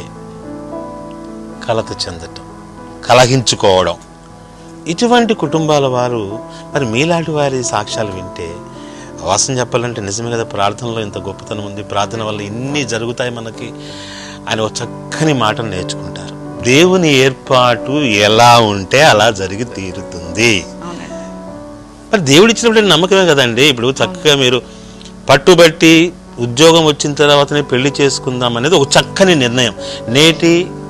కలత చెందటం కలహించుకోవడం ఇటువంటి కుటుంబాల వారు మరి మీలాంటి వారి సాక్ష్యాలు వింటే వాసన చెప్పాలంటే నిజమే కదా ప్రార్థనలో ఇంత గొప్పతనం ఉంది ప్రార్థన వల్ల ఇన్ని జరుగుతాయి మనకి ఆయన ఒక చక్కని మాటను నేర్చుకుంటారు దేవుని ఏర్పాటు ఎలా ఉంటే అలా జరిగి తీరుతుంది అవునండి మరి దేవుడు ఇచ్చినప్పుడు నమ్మకమే కదండి ఇప్పుడు చక్కగా మీరు పట్టుబట్టి ఉద్యోగం వచ్చిన తర్వాతనే పెళ్లి చేసుకుందాం అనేది ఒక చక్కని నిర్ణయం నేటి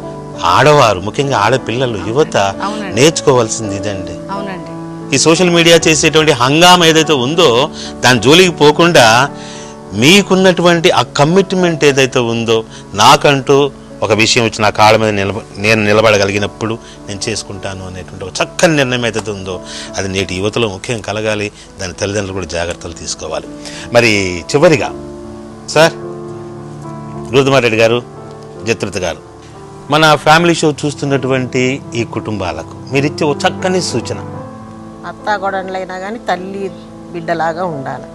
ఆడవారు ముఖ్యంగా ఆడపిల్లలు యువత అవునండి. నేర్చుకోవాల్సింది ఇదండి అవునండి ఈ సోషల్ మీడియా చేసేటువంటి హంగామా ఏదైతే ఉందో దాని జోలికి పోకుండా మీకున్నటువంటి ఆ కమిట్మెంట్ ఏదైతే ఉందో నాకంటూ ఒక విషయం వచ్చి నా కాళ్ళ మీద నిలబ నేను నిలబడగలిగినప్పుడు నేను చేసుకుంటాను అనేటువంటి ఒక చక్కని నిర్ణయం ఏదైతే ఉందో అది నేటి యువతలో ముఖ్యం కలగాలి దాని తల్లిదండ్రులు కూడా జాగ్రత్తలు తీసుకోవాలి మరి చివరిగా సార్ రుద్రమారెడ్డి గారు జత్రుత గారు మన ఫ్యామిలీ షో చూస్తున్నటువంటి ఈ కుటుంబాలకు మీరిచ్చే ఒక చక్కని సూచన అత్త గొడవలైనా కానీ తల్లి బిడ్డలాగా ఉండాలి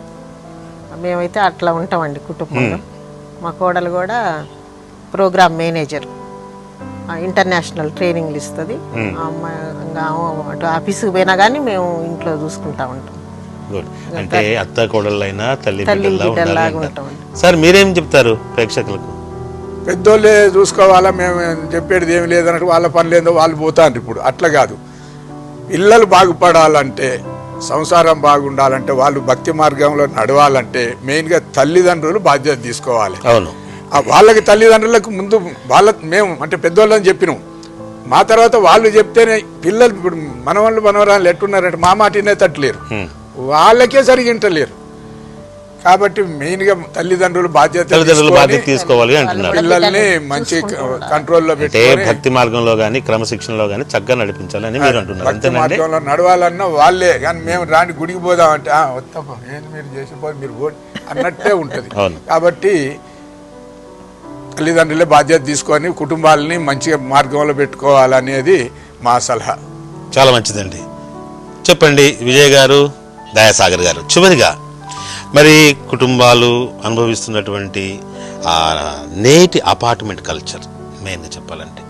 మేమైతే అట్లా ఉంటామండి కుటుంబంలో మా కోడలు కూడా ప్రోగ్రామ్ మేనేజర్ ఆ, ఇంటర్నేషనల్ ట్రైనింగ్లు ఇస్తుంది ఆ అమ్మాయి ఇంకా ఆమె అటు ఆఫీస్కి పోయినా కానీ మేము ఇంట్లో చూసుకుంటా ఉంటాం గుడ్ అంటే అత్త కోడళ్ళైనా తల్లి తల్లి బిడ్డల్లా బిడ్డల్లాగా ఉండాలి ఉంటామండి సార్ మీరేం చెప్తారు ప్రేక్షకులకు పెద్దోళ్ళే చూసుకోవాలా మేము చెప్పేది ఏమి లేదన్నట్టు వాళ్ళ పని లేదో వాళ్ళు పోతారు ఇప్పుడు అట్లా కాదు పిల్లలు బాగుపడాలంటే సంసారం బాగుండాలంటే వాళ్ళు భక్తి మార్గంలో నడవాలంటే మెయిన్గా తల్లిదండ్రులు బాధ్యత తీసుకోవాలి అవును ఆ వాళ్ళకి తల్లిదండ్రులకు ముందు వాళ్ళ మేము అంటే పెద్దోళ్ళని చెప్పినాం మా తర్వాత వాళ్ళు చెప్తేనే పిల్లలు ఇప్పుడు మనవాళ్ళు మనవరాళ్ళు ఎట్టున్నారంటే మా మాట వినేటట్లేరు హ్మ్. వాళ్ళకే సరిగా వింటలేరు కాబట్టి మెయిన్గా తల్లిదండ్రులు బాధ్యత తల్లిదండ్రులు తీసుకొని బాధ్యత తీసుకోవాలి అంటున్నారు పిల్లల్ని మంచి కంట్రోల్లో అంటే పెట్టుకొని భక్తి మార్గంలో కానీ క్రమశిక్షణలో కానీ చక్కగా నడిపించాలని మీరు అంటున్నారు భక్తి అంతేనండి మార్గంలో నడవాలన్నా వాళ్ళే కానీ మేము రాని గుడికి పోదామంటే "ఆ, వస్తాపా ఏంది మీరు చేసి పోయి మీరు పోండి అన్నట్టే ఉంటుంది అవును. కాబట్టి తల్లిదండ్రులే బాధ్యత తీసుకొని కుటుంబాలని మంచిగా మార్గంలో పెట్టుకోవాలనేది మా సలహా చాలా మంచిదండి చెప్పండి విజయ్ గారు దయాసాగర్ గారు చివరిగా మరి కుటుంబాలు అనుభవిస్తున్నటువంటి ఆ నేటి అపార్ట్మెంట్ కల్చర్ మెయిన్గా చెప్పాలంటే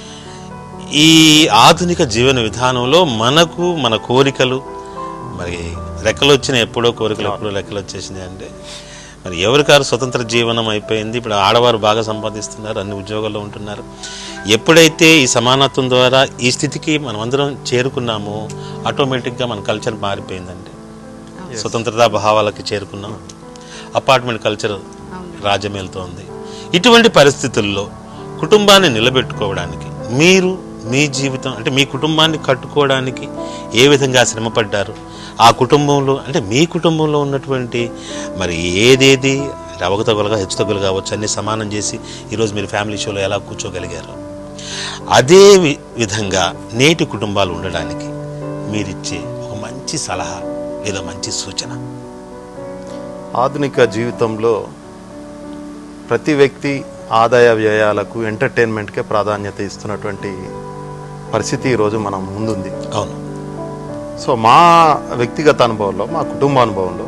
ఈ ఆధునిక జీవన విధానంలో మనకు మన కోరికలు మరి రెక్కలు వచ్చిన ఎప్పుడో కోరికలు ఎప్పుడో రెక్కలు వచ్చేసింది అంటే మరి ఎవరికారు స్వతంత్ర జీవనం అయిపోయింది ఇప్పుడు ఆడవారు బాగా సంపాదిస్తున్నారు అన్ని ఉద్యోగాల్లో ఉంటున్నారు ఎప్పుడైతే ఈ సమానత్వం ద్వారా ఈ స్థితికి మనం అందరం చేరుకున్నామో ఆటోమేటిక్గా మన కల్చర్ మారిపోయిందండి స్వతంత్రతా భావాలకి చేరుకున్నాం అపార్ట్మెంట్ కల్చర్ రాజ్యమేలుతోంది ఇటువంటి పరిస్థితుల్లో కుటుంబాన్ని నిలబెట్టుకోవడానికి మీరు మీ జీవితం అంటే మీ కుటుంబాన్ని కట్టుకోవడానికి ఏ విధంగా శ్రమపడ్డారు ఆ కుటుంబంలో అంటే మీ కుటుంబంలో ఉన్నటువంటి మరి ఏదేది అంటే అవకతవకలుగా హెచ్చుతగ్గులు కావచ్చు అన్ని సమానం చేసి ఈరోజు మీరు ఫ్యామిలీ షోలో ఎలా కూర్చోగలిగారు అదే వి- విధంగా నేటి కుటుంబాలు ఉండడానికి మీరిచ్చే ఒక మంచి సలహా లేదా మంచి సూచన ఆధునిక జీవితంలో ప్రతి వ్యక్తి ఆదాయ వ్యయాలకు ఎంటర్టైన్మెంట్కే ప్రాధాన్యత ఇస్తున్నటువంటి పరిస్థితి ఈరోజు మనం ముందుంది అవును సో మా వ్యక్తిగత అనుభవంలో మా కుటుంబ అనుభవంలో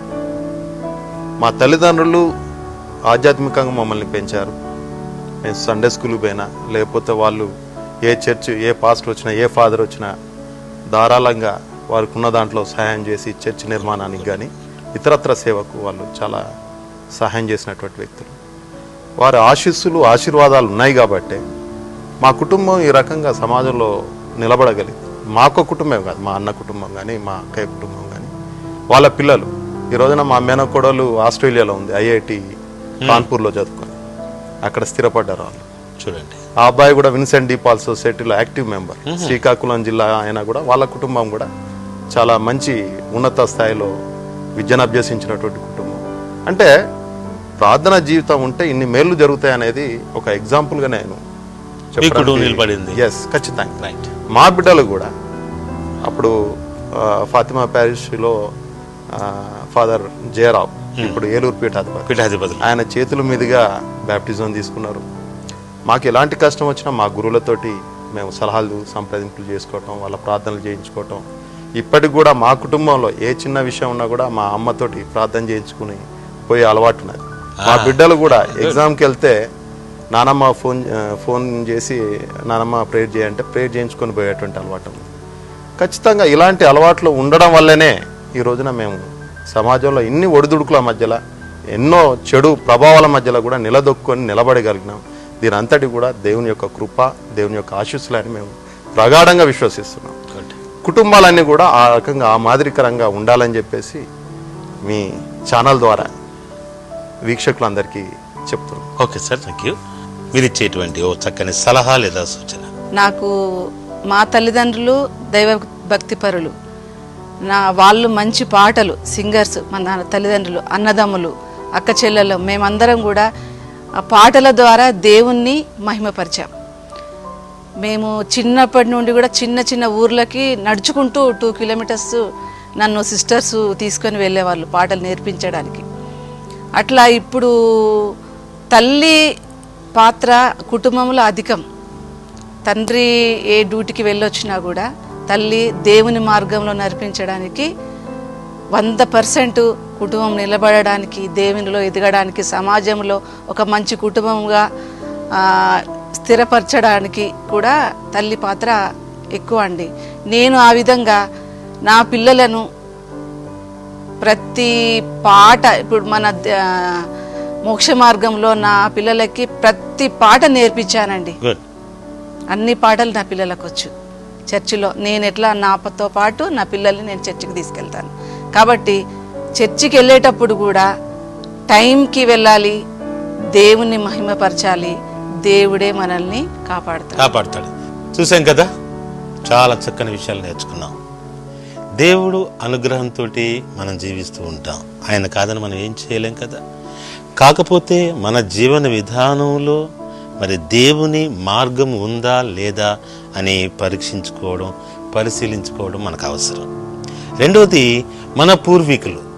మా తల్లిదండ్రులు ఆధ్యాత్మికంగా మమ్మల్ని పెంచారు మేము సండే స్కూల్కి పోయినా లేకపోతే వాళ్ళు ఏ చర్చ్ ఏ పాస్టర్ వచ్చినా ఏ ఫాదర్ వచ్చినా ధారాళంగా వారికి ఉన్న దాంట్లో సహాయం చేసి చర్చ్ నిర్మాణానికి కానీ ఇతరత్ర సేవకు వాళ్ళు చాలా సహాయం చేసినటువంటి వ్యక్తులు వారి ఆశీస్సులు ఆశీర్వాదాలు ఉన్నాయి కాబట్టే మా కుటుంబం ఈ రకంగా సమాజంలో నిలబడగలిగింది మాకు కుటుంబం కాదు మా అన్న కుటుంబం కానీ మా అక్కయ్య కుటుంబం కానీ వాళ్ళ పిల్లలు ఈ రోజున మా మేనకోడలు ఆస్ట్రేలియాలో ఉంది ఐఐటి కాన్పూర్లో చదువుకొని అక్కడ స్థిరపడ్డారు వాళ్ళు చూడండి ఆ అబ్బాయి కూడా విన్సెంట్ డీపాల్ సొసైటీలో యాక్టివ్ మెంబర్ శ్రీకాకుళం జిల్లా అయినా కూడా వాళ్ళ కుటుంబం కూడా చాలా మంచి ఉన్నత స్థాయిలో విద్యను అభ్యసించినటువంటి కుటుంబం అంటే ప్రార్థన జీవితం ఉంటే ఇన్ని మేలు జరుగుతాయి అనేది ఒక ఎగ్జాంపుల్గా నేను మీ కుటుంబం నిలబడింది. ఎస్ ఖచ్చితంగా రైట్ మా బిడ్డలు కూడా అప్పుడు ఆ, ఫాతిమా ప్యారిష్లో ఫాదర్ జయరావు ఇప్పుడు ఏలూరు పీఠాధిపతి పీఠాధిపతులు ఆయన చేతుల మీదుగా బ్యాప్టిజం తీసుకున్నారు మాకు ఎలాంటి కష్టం వచ్చినా మా గురువులతోటి మేము సలహాలు సంప్రదింపులు చేసుకోవటం వాళ్ళ ప్రార్థనలు చేయించుకోవటం ఇప్పటికి కూడా మా కుటుంబంలో ఏ చిన్న విషయం ఉన్నా కూడా మా అమ్మతోటి ప్రార్థన చేయించుకుని పోయే అలవాటు ఉన్నది మా బిడ్డలు కూడా ఎగ్జామ్కి వెళ్తే నానమ్మ ఫోన్ ఆ, ఫోన్ చేసి నానమ్మ ప్రేయర్ చేయంటే ప్రేయర్ చేయించుకొని పోయేటువంటి అలవాటు ఉంది ఖచ్చితంగా ఇలాంటి అలవాట్లు ఉండడం వల్లనే ఈ రోజున మేము సమాజంలో ఇన్ని ఒడిదుడుకుల మధ్యలో ఎన్నో చెడు ప్రభావాల మధ్యలో కూడా నిలదొక్కుని నిలబడగలిగినాం దీని అంతటి కూడా దేవుని యొక్క కృప దేవుని యొక్క ఆశీస్సులని మేము ప్రగాఢంగా విశ్వసిస్తున్నాం గుడ్ కుటుంబాలన్నీ కూడా ఆ రకంగా ఆ మాదిరికరంగా ఉండాలని చెప్పేసి మీ ఛానల్ ద్వారా వీక్షకులందరికీ చెప్తున్నాం ఓకే సార్ థ్యాంక్ యూ మీరు ఇచ్చేటువంటి ఓ చక్కని సలహా లేదా సూచన నాకు మా తల్లిదండ్రులు దైవ భక్తిపరులు నా వాళ్ళు మంచి పాటలు సింగర్స్ మా నాన్న తల్లిదండ్రులు అన్నదమ్ములు అక్క చెల్లెలు మేమందరం కూడా ఆ పాటల ద్వారా దేవుణ్ణి మహిమపరిచాం మేము చిన్నప్పటి నుండి కూడా చిన్న చిన్న ఊర్లకి నడుచుకుంటూ టూ కిలోమీటర్స్ నన్ను సిస్టర్స్ తీసుకొని వెళ్ళేవాళ్ళు పాటలు నేర్పించడానికి అట్లా ఇప్పుడు తల్లి పాత్ర కుటుంబంలో అధికం తండ్రి ఏ డ్యూటీకి వెళ్ళొచ్చినా కూడా తల్లి దేవుని మార్గంలో నడిపించడానికి వంద పర్సెంట్ కుటుంబం నిలబడడానికి దేవునిలో ఎదగడానికి సమాజంలో ఒక మంచి కుటుంబంగా ఆ, స్థిరపరచడానికి కూడా తల్లి పాత్ర ఎక్కువ అండి నేను ఆ విధంగా నా పిల్లలను ప్రతి పాట ఇప్పుడు మన ఆ, మోక్ష మార్గంలో నా పిల్లలకి ప్రతి పాట నేర్పించానండి గుడ్ అన్ని పాటలు నా పిల్లలకు వచ్చు చర్చిలో నేను ఎట్లా నాతో పాటు నా పిల్లల్ని నేను చర్చికి తీసుకెళ్తాను కాబట్టి చర్చికి వెళ్ళేటప్పుడు కూడా టైంకి వెళ్ళాలి దేవుని మహిమపరచాలి దేవుడే మనల్ని కాపాడుతాడు కాపాడుతాడు చూసాం కదా చాలా చక్కని విషయాలు నేర్చుకున్నాం దేవుడు అనుగ్రహంతో మనం జీవిస్తూ ఉంటాం ఆయన కాదని మనం ఏం చేయలేం కదా కాకపోతే మన జీవన విధానంలో మరి దేవుని మార్గం ఉందా లేదా అని పరీక్షించుకోవడం పరిశీలించుకోవడం మనకు అవసరం రెండవది మన పూర్వీకులు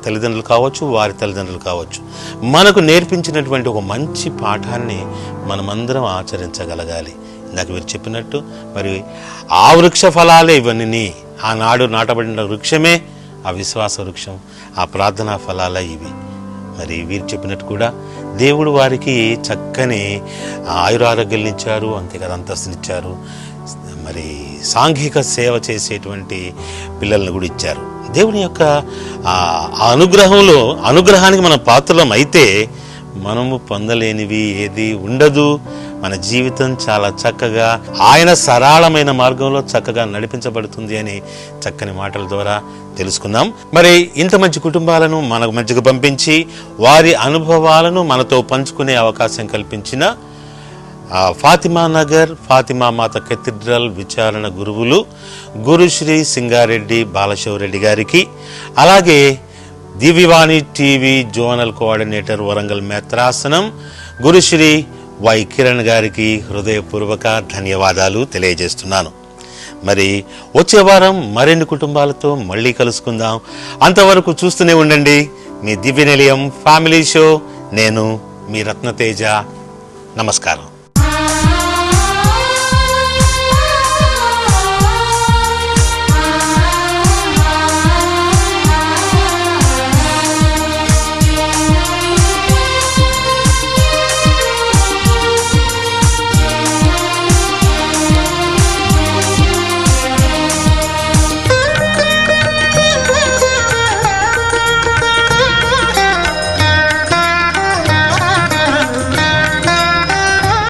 తల్లిదండ్రులు కావచ్చు వారి తల్లిదండ్రులు కావచ్చు మనకు నేర్పించినటువంటి ఒక మంచి పాఠాన్ని మనమందరం ఆచరించగలగాలి ఇందాక మీరు చెప్పినట్టు మరి ఆ వృక్ష ఫలాలే ఇవన్నీ ఆనాడు నాటబడిన వృక్షమే ఆ విశ్వాస వృక్షం ఆ ప్రార్థనా ఫలాలే ఇవి మరి వీరు చెప్పినట్టు కూడా దేవుడు వారికి చక్కని ఆయురారోగ్యాలను ఇచ్చారు అంతేకాదు అంతస్తునిచ్చారు మరి సాంఘిక సేవ చేసేటువంటి పిల్లల్ని కూడా ఇచ్చారు దేవుని యొక్క ఆ ఆ అనుగ్రహంలో అనుగ్రహానికి మనం పాత్రలం అయితే మనము పొందలేనివి ఏది ఉండదు మన జీవితం చాలా చక్కగా ఆయన సరళమైన మార్గంలో చక్కగా నడిపించబడుతుంది అని చక్కని మాటల ద్వారా తెలుసుకుందాం మరి ఇంత మంచి కుటుంబాలను మన మధ్యకు పంపించి వారి అనుభవాలను మనతో పంచుకునే అవకాశం కల్పించిన ఆ, ఫాతిమా నగర్ ఫాతిమా మాత కెథిడ్రల్ విచారణ గురువులు గురుశ్రీ సింగారెడ్డి బాలశివరెడ్డి గారికి అలాగే Divyavani TV zonal coordinator Warangal మేత్రాసనం గురుశ్రీ వై కిరణ్ గారికి హృదయపూర్వక ధన్యవాదాలు తెలియజేస్తున్నాను మరి వచ్చే వారం మరిన్ని కుటుంబాలతో మళ్ళీ కలుసుకుందాం అంతవరకు చూస్తూనే ఉండండి మీ దివ్య నిలయం ఫ్యామిలీ షో నేను మీ రత్నతేజ నమస్కారం